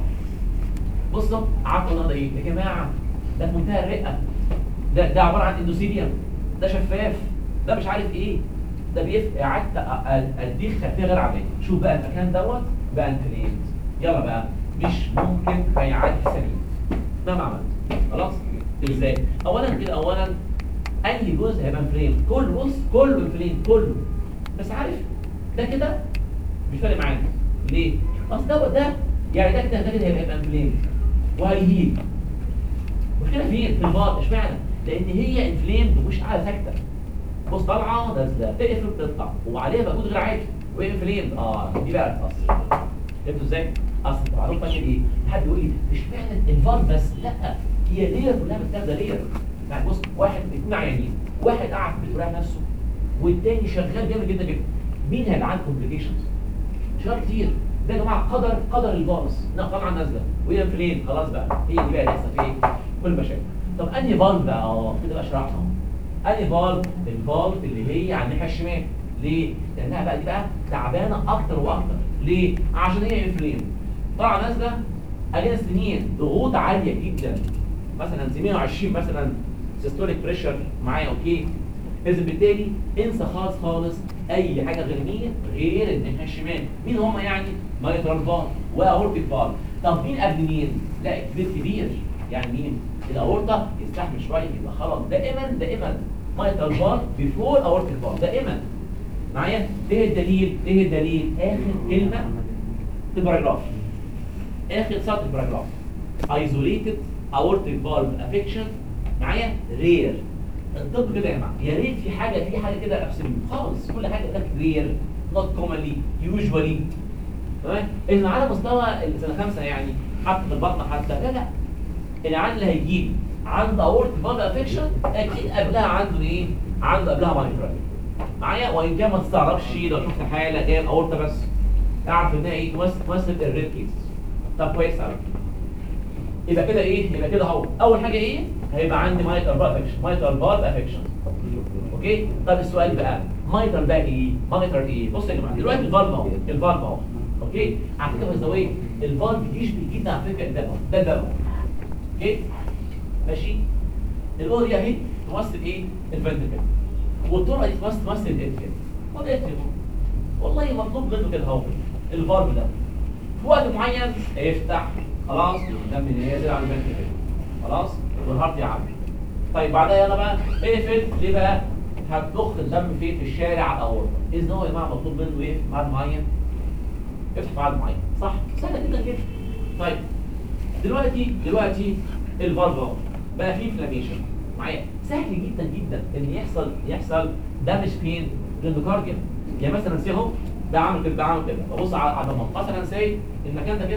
بصوا عارفوا النهارده ايه يا جماعه ده في منتهى الرئه ده ده عباره عن اندوثيليوم ده شفاف ده مش عارف ايه ده بيف قعدت اديك خلفيه غير عاديه شوف بقى المكان دوت بقى انفليمد يلا بقى مش ممكن هيعدي سليم مهما عملت خلاص ازاي اولا كده اولا اي جزء هيبقى انفليم كل بص كله انفليم كله بس عارف ده كده مش فارق معانا ليه اصل ده ده يعني ده كده ده كده هيبقى انفليم وهيهيل المشكله فين في الباط اشمعنى لان هي انفليمد ومش قاعده ساكته بص طالعه نازله تقفل بتطلع وعليها مجهود غير عادي وهي انفليمد اه دي بقى بتاثر فهمتوا ازاي اصل معروف فاكر ايه حد يقول لي اشمعنى الفار بس لا هي لير كلها متاخده لير يعني بص واحد اثنين عيانين واحد قاعد في البيت نفسه والتاني شغال جامد جدا جدا مين هيبقى عنده كومبليكيشنز شغال كتير ده يا جماعه قدر قدر الفارس انها طالعه نازله وهي انفليم خلاص بقى هي دي بقى لسه في ايه كل المشاكل طب انهي فالف بقى اه كده بقى شرحنا انهي فالف الفالف اللي هي على الناحيه الشمال ليه لانها بقى دي بقى تعبانه اكتر واكتر ليه عشان هي انفليم طالعه نازله اجنس مين ضغوط عاليه جدا مثلا 120 مثلا سيستوليك بريشر معايا اوكي اذا بالتالي انسى خالص خالص اي حاجه غير مين غير الناحيه الشمال مين هم يعني مايترال فال واورتيك فال طب مين قبل مين لا كبير كبير يعني مين الاورطه يستحمل شويه يبقى خلاص دائما دائما مايترال فال بيفور اورتيك فال دائما معايا ايه الدليل ايه الدليل اخر كلمه في الباراجراف اخر سطر الباراجراف isolated aortic valve affection معايا رير الطب كده يا جماعه يا ريت في حاجه في حاجه كده ابسوليوت خالص كل حاجه لك رير نوت كومنلي يوجوالي تمام اذا على مستوى السنه خمسه يعني حتى في البطن حتى لا لا العيان اللي هيجيب عنده اورتيك فالف افكشن اكيد قبلها عنده ايه؟ عنده قبلها مايترال معايا وان كان ما تستغربش لو شفت حاله جايه اورتا بس اعرف انها ايه تمثل تمثل الريد كيس طب كويس قوي يبقى كده ايه يبقى كده اهو اول حاجه ايه هيبقى عندي مايترال فالف افكشن مايترال فالف افكشن اوكي طب السؤال بقى مايترال بقى ايه مايترال ايه بص يا جماعه دلوقتي الفالف اهو الفالف اهو اوكي على فكره باي ذا واي الفالف يشبه جدا على فكره الدم ده الدم اوكي ماشي الاوضه دي اهي تمثل ايه الفنتكل والطرقه دي تمثل تمثل الاتريوم والاتريوم والله مطلوب منه كده اهو الفالف ده في وقت معين افتح خلاص الدم نازل على الفنتكل خلاص والهارت يعبي طيب بعدها يلا بقى اقفل ليه بقى هتضخ الدم فين في الشارع على الاورطه اذا هو يا جماعه مطلوب منه ايه في ميعاد معين افتح في ميعاد معين صح سهله جدا كده طيب دلوقتي دلوقتي الفالف اهو بقى فيه انفلاميشن معايا سهل جدا جدا ان يحصل يحصل دامج فين الاندوكارديوم يعني مثلا سي اهو ده عامل كده ده عامل كده ببص على على الضمه مثلا سي المكان ده كده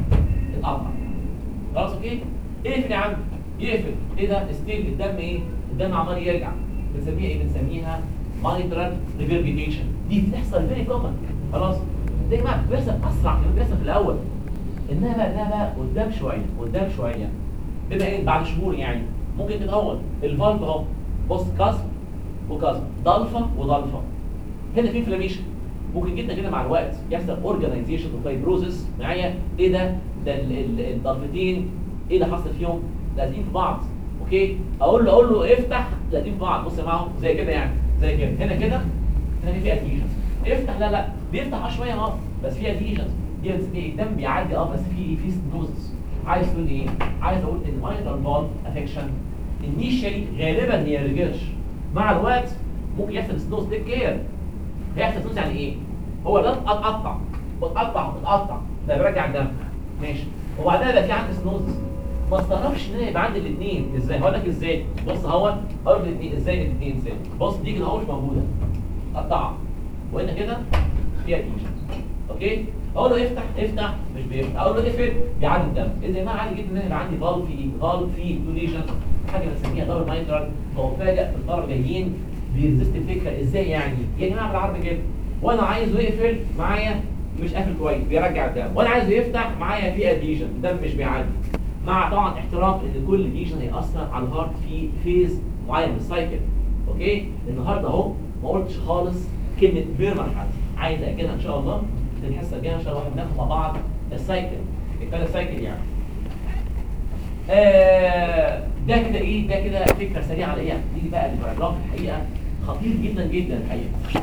اتقطع خلاص اوكي اقفل يا عم يقفل ايه ده ستيل الدم ايه الدم عمال يرجع بنسميها ايه بنسميها مايترال ريفيربيتيشن دي بتحصل فيري كومن خلاص ده يا جماعه بيحصل اسرع من بيحصل في الاول انها بقى انها بقى قدام شويه قدام شويه بما ايه بعد شهور يعني ممكن تتهور الفالف اهو بص كسر وكسر ضلفه وضلفه هنا في انفلاميشن ممكن جدا كده مع الوقت يحصل اورجانيزيشن وفايبروزس معايا ايه ده ده ال- ال- الضلفتين ايه اللي حصل فيهم لازقين في بعض اوكي اقول له اقول له افتح لازقين في بعض بص معاهم زي كده يعني زي كده هنا كده هنا في اديشنز افتح لا لا بيفتح اه شويه اه بس في اديشنز دي بتسميه الدم بيعدي اه بس في في ستنوزس عايز تقول ايه عايز اقول ان مايترال فالف افكشن النيشالي غالبا هي ريجرش مع الوقت ممكن يحصل سنوز تيك كير هيحصل سنوز يعني ايه هو ده اتقطع واتقطع واتقطع ده بيرجع الدم ماشي وبعدها يبقى في عندي سنوز ما استغربش ان انا يبقى عندي الاثنين ازاي هقول لك ازاي بص اهوت هقول لك الاثنين ازاي الاثنين ازاي بص دي كده اهو مش موجوده قطعها وهنا كده فيها دي اوكي اقول له افتح افتح مش بيفتح اقول له اقفل بيعدي الدم اذا ما عادي جدا ان انا يبقى عندي فالف في فالف في تو ليجن حاجه بنسميها دبل مايترال وفاجئ في الطلبه جايين بيرزست الفكره ازاي يعني يا جماعه بالعرض كده وانا عايزه يقفل معايا مش قافل كويس بيرجع الدم وانا عايزه يفتح معايا في اديشن الدم مش بيعدي مع طبعا احتراف ان كل ديشن هيأثر على الهارت في فيز معين من السايكل اوكي النهارده اهو ما قلتش خالص كلمه بير مرحله عايز اجلها ان شاء الله في الحصه الجايه ان شاء الله هناخد مع بعض السايكل الثلاث سايكل يعني آه ده كده ايه ده كده فكره سريعه على ايه نيجي بقى للباراجراف الحقيقه خطير جدا جدا الحقيقه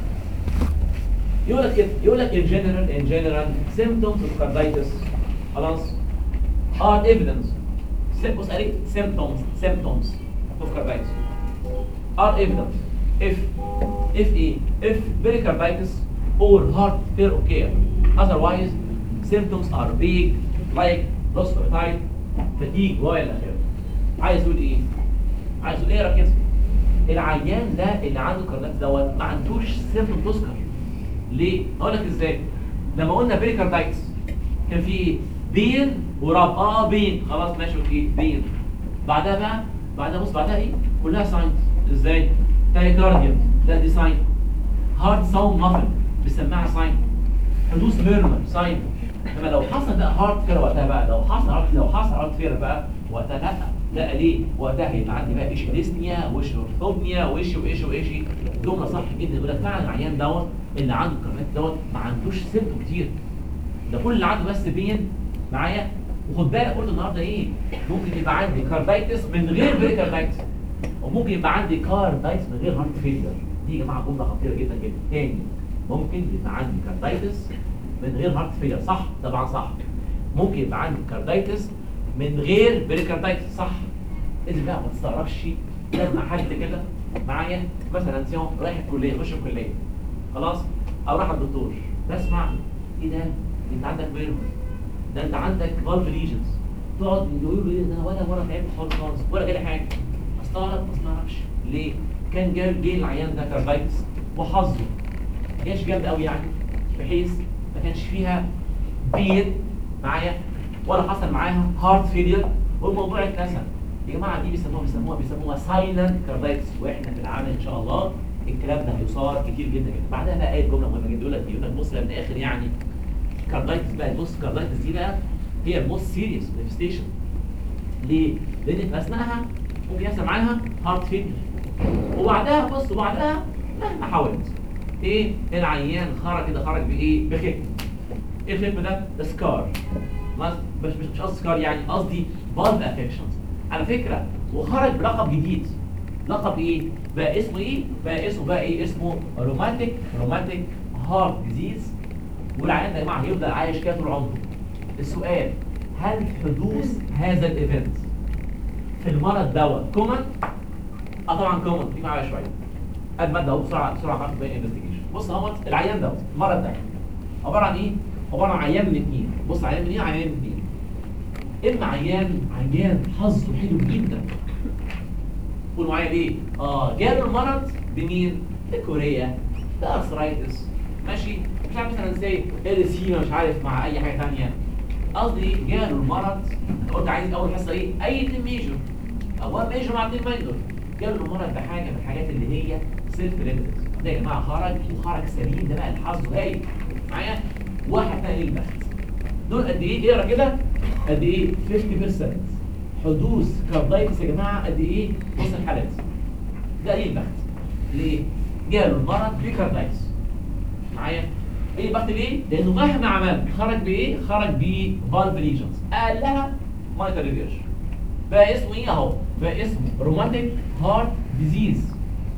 يقول لك كده يقول لك in general in general symptoms of carditis خلاص are evidence Sym- بص عليه symptoms symptoms of carditis are evidence if if ايه if pericarditis or heart failure occur otherwise symptoms are vague like loss of appetite fatigue والى اخره عايز يقول ايه عايز يقول ايه ركز العيان ده اللي عنده كارديتس دوت ما عندوش سيمبتوم تذكر ليه اقول لك ازاي لما قلنا بريكاردايتس كان في ايه بين وراب اه بين خلاص ماشي اوكي بين بعدها بقى بعدها بص بعدها ايه كلها ساينز ازاي تايكارديا ده دي ساين هارت ساوند مافل بنسميها ساين حدوث ميرمر ساين انما لو حصل بقى هارت فير وقتها بقى لو حصل هارت لو حصل هارت فير بقى وقتها لا لا ليه وقتها هيبقى عندي بقى ايش ديسنيا وايش اورثوبنيا وايش وايش وايش جمله صح جدا يقول لك فعلا العيان دوت اللي عنده الكرنات دوت ما عندوش سيمتوم كتير ده كل اللي عنده بس بين معايا وخد بالك قلت النهارده ايه ممكن يبقى عندي كاردايتس من غير بريكاردايتس وممكن يبقى عندي كاردايتس من غير هارت فيلير دي يا جماعه جمله خطيره جدا جدا تاني ممكن يبقى عندي كاردايتس من غير هارت فيلير صح طبعا صح ممكن يبقى عندي كاردايتس من غير بريكاردايتس صح اذا بقى ما تستغربش لما حد كده معايا مثلا سيون رايح الكليه يخش الكليه خلاص او راح الدكتور بسمع ايه ده انت عندك ميرمر ده انت عندك فالف ليجنز تقعد يقولوا لي ده انا ولا مره تعبت خالص خالص ولا جالي حاجه استغرب ما استغربش ليه؟ كان جاي جاي العيان ده كاردايتس وحظه ما كانش جامد قوي يعني بحيث ما كانش فيها بين معايا ولا حصل معاها هارت فيلير والموضوع اتنسى يا جماعه دي بيسموها بيسموها بيسموها سايلنت كاردايتس واحنا في العمل ان شاء الله الكلام ده هيصار كتير جدا جدا بعدها بقى ايه جمله مهمه جدا يقول لك يقول لك بص من الاخر يعني كاردايتس بقى بص كاردايتس دي بقى هي الموست سيريس مانيفستيشن ليه؟ لان في اثناءها ممكن يحصل معاها هارت فيلير وبعدها بص وبعدها مهما حاولت ايه العيان خرج كده خرج بايه؟ بختم ايه الختم ده؟ ده سكار مش مش مش قصدي سكار يعني قصدي فالف افكشنز على فكره وخرج بلقب جديد لقب ايه؟ بقى اسمه ايه؟ بقى اسمه بقى ايه؟ اسمه روماتيك روماتيك هارت ديزيز والعيان ده يا جماعه هيفضل عايش كده طول عمره. السؤال هل حدوث هذا الايفنت في المرض دوت كومن؟ اه طبعا كومن في معايا شويه. الماده اهو بسرعه بسرعه هعمل بقى انفستيجيشن. بص اهوت العيان دوت المرض ده عباره عن ايه؟ عباره عن عيان من اثنين. بص عيان من ايه؟ عيان من اثنين. اما عيان عيان حظه حلو جدا قول معايا ليه؟ اه جاله المرض بمين؟ بكوريا بارثرايتس ماشي مش عارف مثلا زي اريثيما مش عارف مع اي حاجه ثانيه قصدي جاله المرض انت قلت عايز اول حصه ايه؟ اي اتنين ميجور اول ميجور مع اتنين ماينور جاله المرض بحاجه من الحاجات اللي هي سيلف ليميتد ده يا جماعه خرج وخرج سليم ده بقى الحظ هايل معايا واحد تاني البخت دول قد ايه اقرا كده قد ايه 50% حدوث كاردايتس يا جماعه قد ايه بص الحالات ده ايه البخت ليه جاله المرض بكاردايتس معايا ايه البخت ليه لانه مهما عمل خرج بايه خرج بفالف ليجنز اقلها مايتر ريفيرش بقى اسمه ايه اهو بقى اسمه روماتيك هارت ديزيز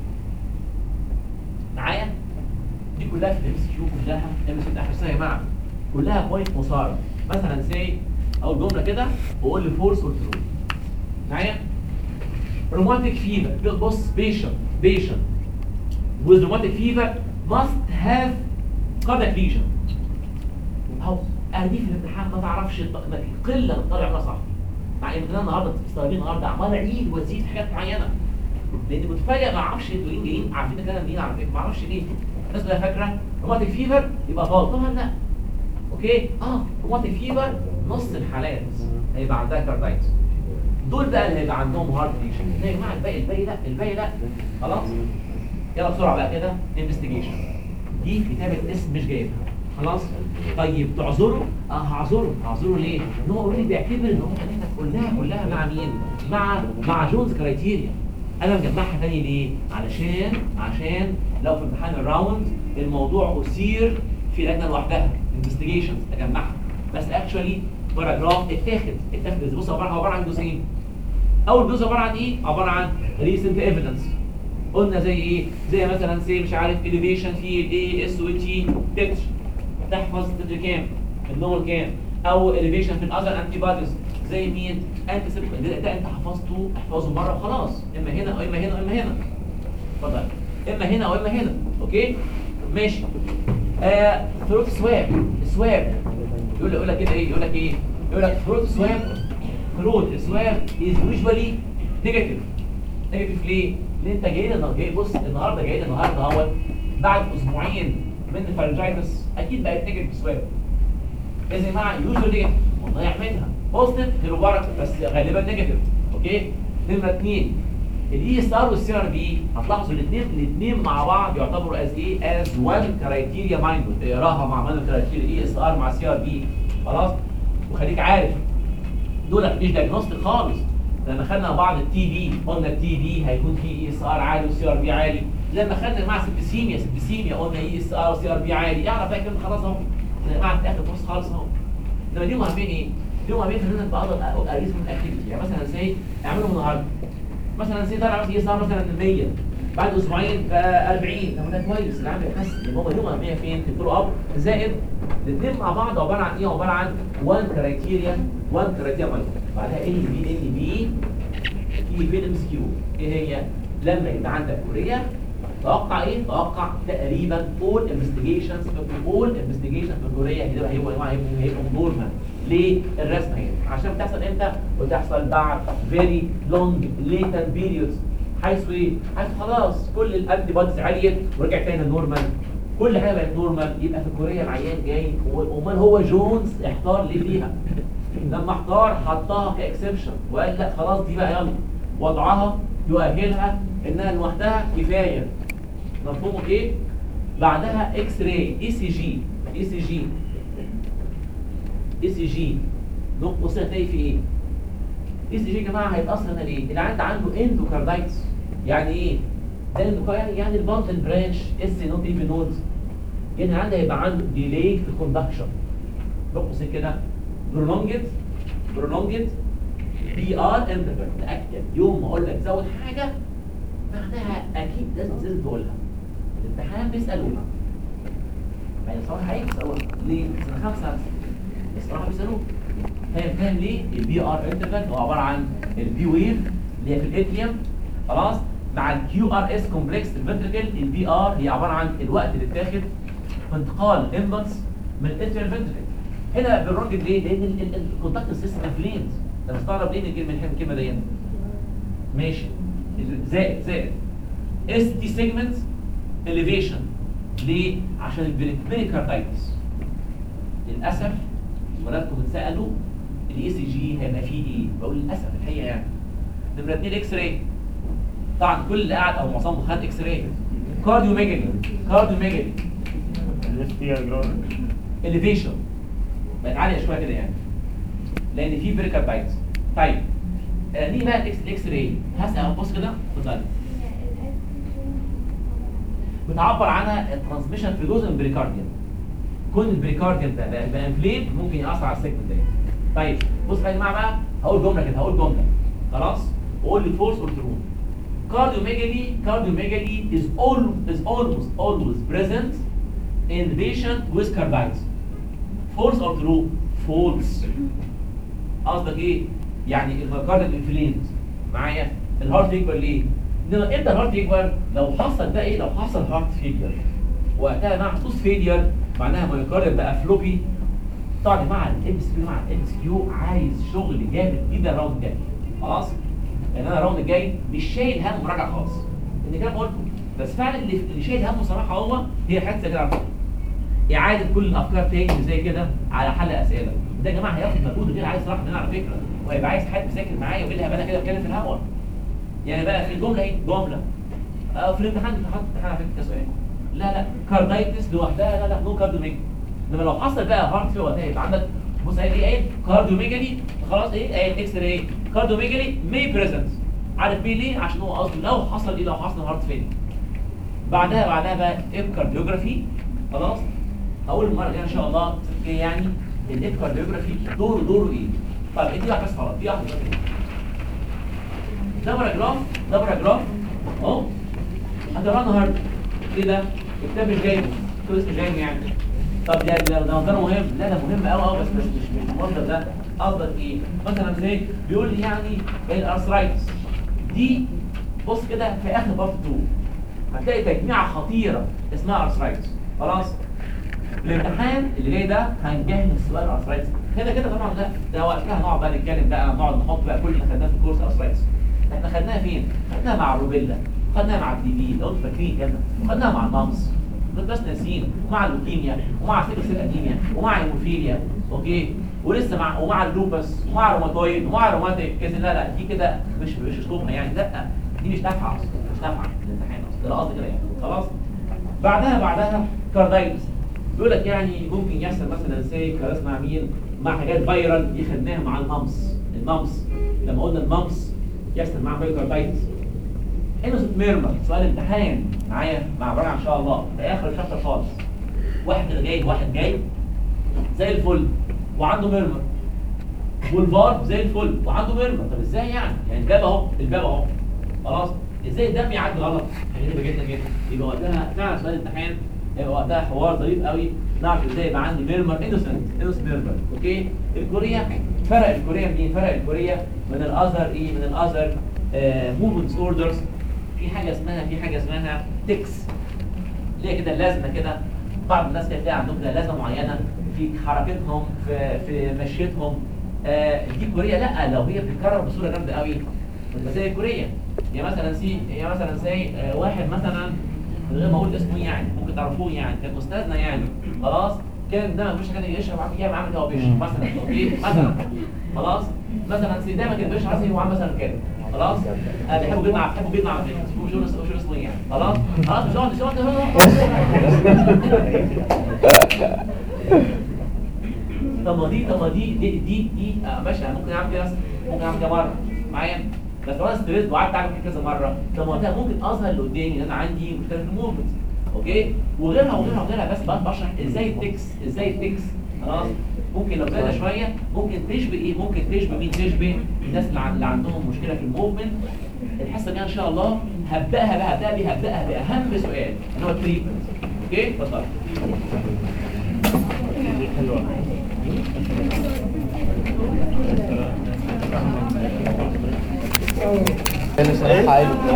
معايا دي كلها في الام سي كيو كلها ام سي احسها يا جماعه كلها بوينت مصارى مثلا سي او جمله كده وقول لي فورس قلت له معايا روماتيك فيفر بص بيشنت بيشنت with rheumatic fever must have cardiac lesion اهو ادي في الامتحان ما تعرفش الط- ما- قله طالع ما صح مع ان انا النهارده مستغربين النهارده عمال اعيد وازيد في حاجات معينه لان متفاجئ ما اعرفش انتوا ليه جايين عارفين ان انا منين على فكره ما اعرفش ليه الناس كلها فاكره روماتيك فيفر يبقى غلط طبعا لا اوكي اه روماتيك فيفر نص الحالات هيبقى عندها كاردايتس دول بقى اللي هيبقى عندهم هارت ليشن لا يا جماعه الباقي الباقي لا الباقي لا خلاص يلا بسرعه بقى كده انفستيجيشن دي كتابه اسم مش جايبها خلاص طيب تعذره اه هعذره هعذره ليه ان هو اوريدي بيعتبر ان هو احنا كلها كلها مع مين مع مع جونز كرايتيريا انا مجمعها تاني ليه علشان عشان لو في امتحان الراوند الموضوع اثير في لجنه لوحدها انفستيجيشنز اجمعها بس اكشولي باراجراف اتاخد اتاخد بص عباره عباره عن جزئين اول جزء عباره عن ايه عباره عن ريسنت ايفيدنس قلنا زي ايه زي مثلا سي مش عارف اليفيشن في الاي اس او تي تتر تحفظ تتر كام النور كام او اليفيشن في الاذر انتي بوديز زي مين انت سيب ده, ده انت حفظته احفظه مره وخلاص اما هنا او اما هنا او اما هنا اتفضل اما هنا او اما هنا اوكي ماشي آه ثروت سواب سواب يقول يقول لك كده ايه يقول لك ايه يقول لك ثروت سواب ثروت سواب از يوجوالي نيجاتيف نيجاتيف ليه؟ لان انت جاي لنا جاي بص النهارده جاي لنا النهارده اهوت بعد اسبوعين من الفرنجايتس اكيد بقت نيجاتيف سواب يا جماعه يوجوالي نيجاتيف والله يعملها بوزيتيف خير وبركه بس غالبا نيجاتيف اوكي نمره اثنين الاي اس ار والسي ار بي هتلاحظوا الاثنين الاثنين مع بعض يعتبروا از ايه از وان كرايتيريا مايند اقراها مع مان كرايتيريا اي اس ار مع سي ار بي خلاص وخليك عارف دول مش دايجنوستيك خالص لما خدنا بعض التي بي قلنا التي بي هيكون فيه اي اس ار عالي وسي ار بي عالي لما خدنا مع سبسيميا سبسيميا قلنا اي اس ار وسي ار بي عالي اعرف بقى كده خلاص اهو يا جماعه في اخر فرصه خالص اهو انما دي مهمين ايه؟ دي مهمين في ان انا بقدر اقيس من الاكتيفيتي يعني مثلا زي اعملهم النهارده مثلا زي طلع مثلا يظهر مثلا 100 بعد اسبوعين بقى 40 طب ده كويس العام بيتحسن يبقى هو يوم 100 فين في الفولو اب زائد الاثنين مع بعض عباره عن ايه؟ عباره عن 1 كرايتيريا 1 كرايتيريا ماينس بعدها ان بي ان بي في في الام كيو ايه هي؟ لما يبقى عندك كوريا توقع ايه؟ توقع تقريبا all investigations all investigations في كوريا هيبقى هيبقى هيبقى نورمال ليه الرسمه هنا؟ عشان بتحصل امتى؟ بتحصل بعد very long latent periods حيث ايه؟ حيث خلاص كل الانتي بوديز عليت ورجع تاني نورمال كل حاجه بقت نورمال يبقى في كوريا العيان جاي امال هو جونز احتار ليه فيها؟ لما احتار حطها كاكسبشن وقال لا خلاص دي بقى يلا وضعها يؤهلها انها لوحدها كفايه مفهوم ايه؟ بعدها اكس راي اي سي جي اي سي جي اي سي جي بص هتلاقي في ايه؟ اي سي جي يا جماعه هيتاثر هنا ليه؟ اللي عنده عنده اندوكاردايتس يعني ايه؟ ده الاندوكار يعني يعني البالتن برانش اس نوت ايفن نود يعني عنده هيبقى عنده ديلي في الكوندكشن بص كده برولونجد برولونجد بي ار انترفال تاكد يوم ما اقول لك زود حاجه معناها اكيد لازم لازم تقولها الامتحان بيسالوها يعني صراحه هيسالوها ليه؟ سنه خمسه الصراحه بيسالوها فاهم فاهم ليه؟ البي ار انترفال هو عباره عن البي ويف اللي هي في الاتريوم خلاص مع الكيو ار اس كومبلكس الفنتركل البي ار هي عباره عن الوقت اللي اتاخد في انتقال امبلس من الاتريوم فنتركل هنا بالرونج ليه؟ لان الكونتاكت سيستم انفليمد انا مستغرب ليه من الكلمه الكلمه دي ماشي زائد زائد اس تي سيجمنت اليفيشن ليه؟ عشان البريكاردايتس للاسف ولادكم اتسالوا الاي سي جي هيبقى فيه ايه؟ بقول للاسف الحقيقه يعني نمره 2 اكس راي طبعا كل اللي قاعد او معظمهم خد اكس راي كارديو ميجالي كارديو ميجالي اليفيشن بقت عاليه شويه كده يعني لان في بريكاردايتس طيب آه دي بقى الاكس الاكس راي هسال بص كده اتفضل بتعبر عنها الترانسميشن في جزء من البريكارديوم كون البريكارديوم ده بقى, بقى انفليت ممكن ياثر على السيجمنت ده طيب بص يا جماعه بقى هقول جمله كده هقول جمله خلاص وقول لي فورس اور ترو cardiomegaly cardiomegaly is all is almost always present in the patient with carditis false or true false قصدك ايه يعني الميوكارديال انفلينت معايا الهارت يكبر ليه انما امتى الهارت يكبر لو حصل بقى ايه لو حصل هارت فيلير وقتها مع حدوث فيلير معناها ميوكارديال بقى فلوبي طبعا يا جماعه الام اس كيو مع الام اس كيو عايز شغل جامد جدا الراوند الجاي خلاص لان انا الراوند الجاي مش شايل هم مراجعه خالص ان كده قلت بس فعلا اللي اللي شايل همه صراحه هو هي حته زي كده على فكرة. اعاده كل الافكار تاني زي كده على حل اسئله ده يا جماعه هياخد مجهود غير عايز صراحه مننا على فكره وهيبقى عايز حد يذاكر معايا وايه اللي هبقى انا كده بتكلم في الهوا يعني بقى في الجمله ايه جمله اه في الامتحان حط امتحان على فكره كسؤال لا لا كاردايتس لوحدها لا لا نو كارديوميجالي انما لو حصل بقى هارت في وقتها يبقى عندك بص قايل ايه قايل كارديوميجالي خلاص ايه قايل اكس راي كارديوميجالي مي بريزنت عارف بيه ليه عشان هو قصده لو حصل ايه لو حصل هارت فيلير بعدها بعدها بقى ايبكارديوجرافي خلاص هقول المره الجايه ان شاء الله الجاي يعني الايبكارديوجرافي دوره دوره ايه طيب دي واحده بس خلاص دي واحده بس ده باراجراف ده باراجراف اهو هتقرا النهارده ايه ده الكتاب مش جايبه الكتاب مش جايبه يعني طب ده ده ده مصدر مهم لا ده مهم قوي قوي بس مش مش مش المصدر ده قصدك ايه مثلا زي بيقول لي يعني الارثرايتس دي بص كده في اخر بارت 2 هتلاقي تجميعه خطيره اسمها ارثرايتس خلاص الامتحان اللي جاي ده هنجهز سؤال ارثرايتس كده كده طبعا ده ده وقتها هنقعد بقى نتكلم بقى نقعد نحط بقى كل اللي خدناه في الكورس ارثرايتس احنا خدناها فين؟ خدناها مع الروبيلا خدناها مع الدي بي لو انتوا فاكرين كده وخدناها مع المامس كنت بس ناسيين ومع اللوكيميا ومع سيكل سيل انيميا ومع الهيموفيليا اوكي ولسه مع ومع اللوبس ومع الروماتويد ومع الروماتيك كده لا لا دي كده مش مش اسلوبها يعني لا دي مش نافعه اصلا مش نافعه الامتحان اصلا ده قصدي كده يعني خلاص بعدها بعدها كاردايتس بيقول لك يعني ممكن يحصل مثلا زي كارثه مع مين مع حاجات فايرال دي خدناها مع المامس المامس لما قلنا المامس يحصل معاه كاردايتس هنا ميرمر سؤال امتحان معايا مع براءة ان شاء الله في اخر الشابتر خالص واحد كده جاي واحد جاي زي الفل وعنده ميرمر والفار زي الفل وعنده ميرمر طب ازاي يعني يعني الباب اهو الباب اهو خلاص ازاي الدم يعدي غلط غريبه جدا جدا يبقى وقتها فعلا سؤال الامتحان يبقى وقتها حوار ظريف قوي نعرف ازاي يبقى عندي ميرمر انوسنت انوسنت ميرمر اوكي الكوريا فرق الكوريا منين فرق الكوريا من الاذر ايه من الاذر موفمنتس اوردرز في حاجه اسمها في حاجه اسمها تكس ليه كده لازمه كده بعض الناس كده تلاقي عندهم كده لازمه معينه في حركتهم في في مشيتهم آه دي كوريا لا لو هي بتتكرر بصوره جامده قوي بتبقى زي كوريا يا مثلا سي يا مثلا زي آه واحد مثلا من غير ما اقول اسمه يعني ممكن تعرفوه يعني كان استاذنا يعني خلاص كان دايما مش كان يشرب عامل يعمل عامل هو بيشرب مثلا اوكي مثلا خلاص مثلا سي دايما كان بيشرب عسل هو عامل مثلا كده خلاص انا بحبه جدا بحبه جدا على فكره شوف شو اسمه شو اسمه يعني خلاص خلاص مش هقعد مش هقعد طب ما دي طب ما دي دي دي, دي آه ماشي انا ممكن اعمل كده بس ممكن اعمل كده مره معايا بس لو انا ستريس وقعدت اعمل كده كذا مره طب ما ده ممكن اظهر اللي قدامي ان انا عندي مشكله في الموفمنت اوكي وغيرها وغيرها وغيرها بس بقى بشرح ازاي التكس ازاي التكس خلاص ممكن لو زاد شويه ممكن تشبه ايه ممكن تشبه مين تشبه الناس اللي, عن- اللي عندهم مشكله في الموفمنت الحصه دي ان شاء الله هبداها بقى هبداها بيه هبداها باهم سؤال اللي هو التريتمنت اوكي اتفضل اللي صراحة عالي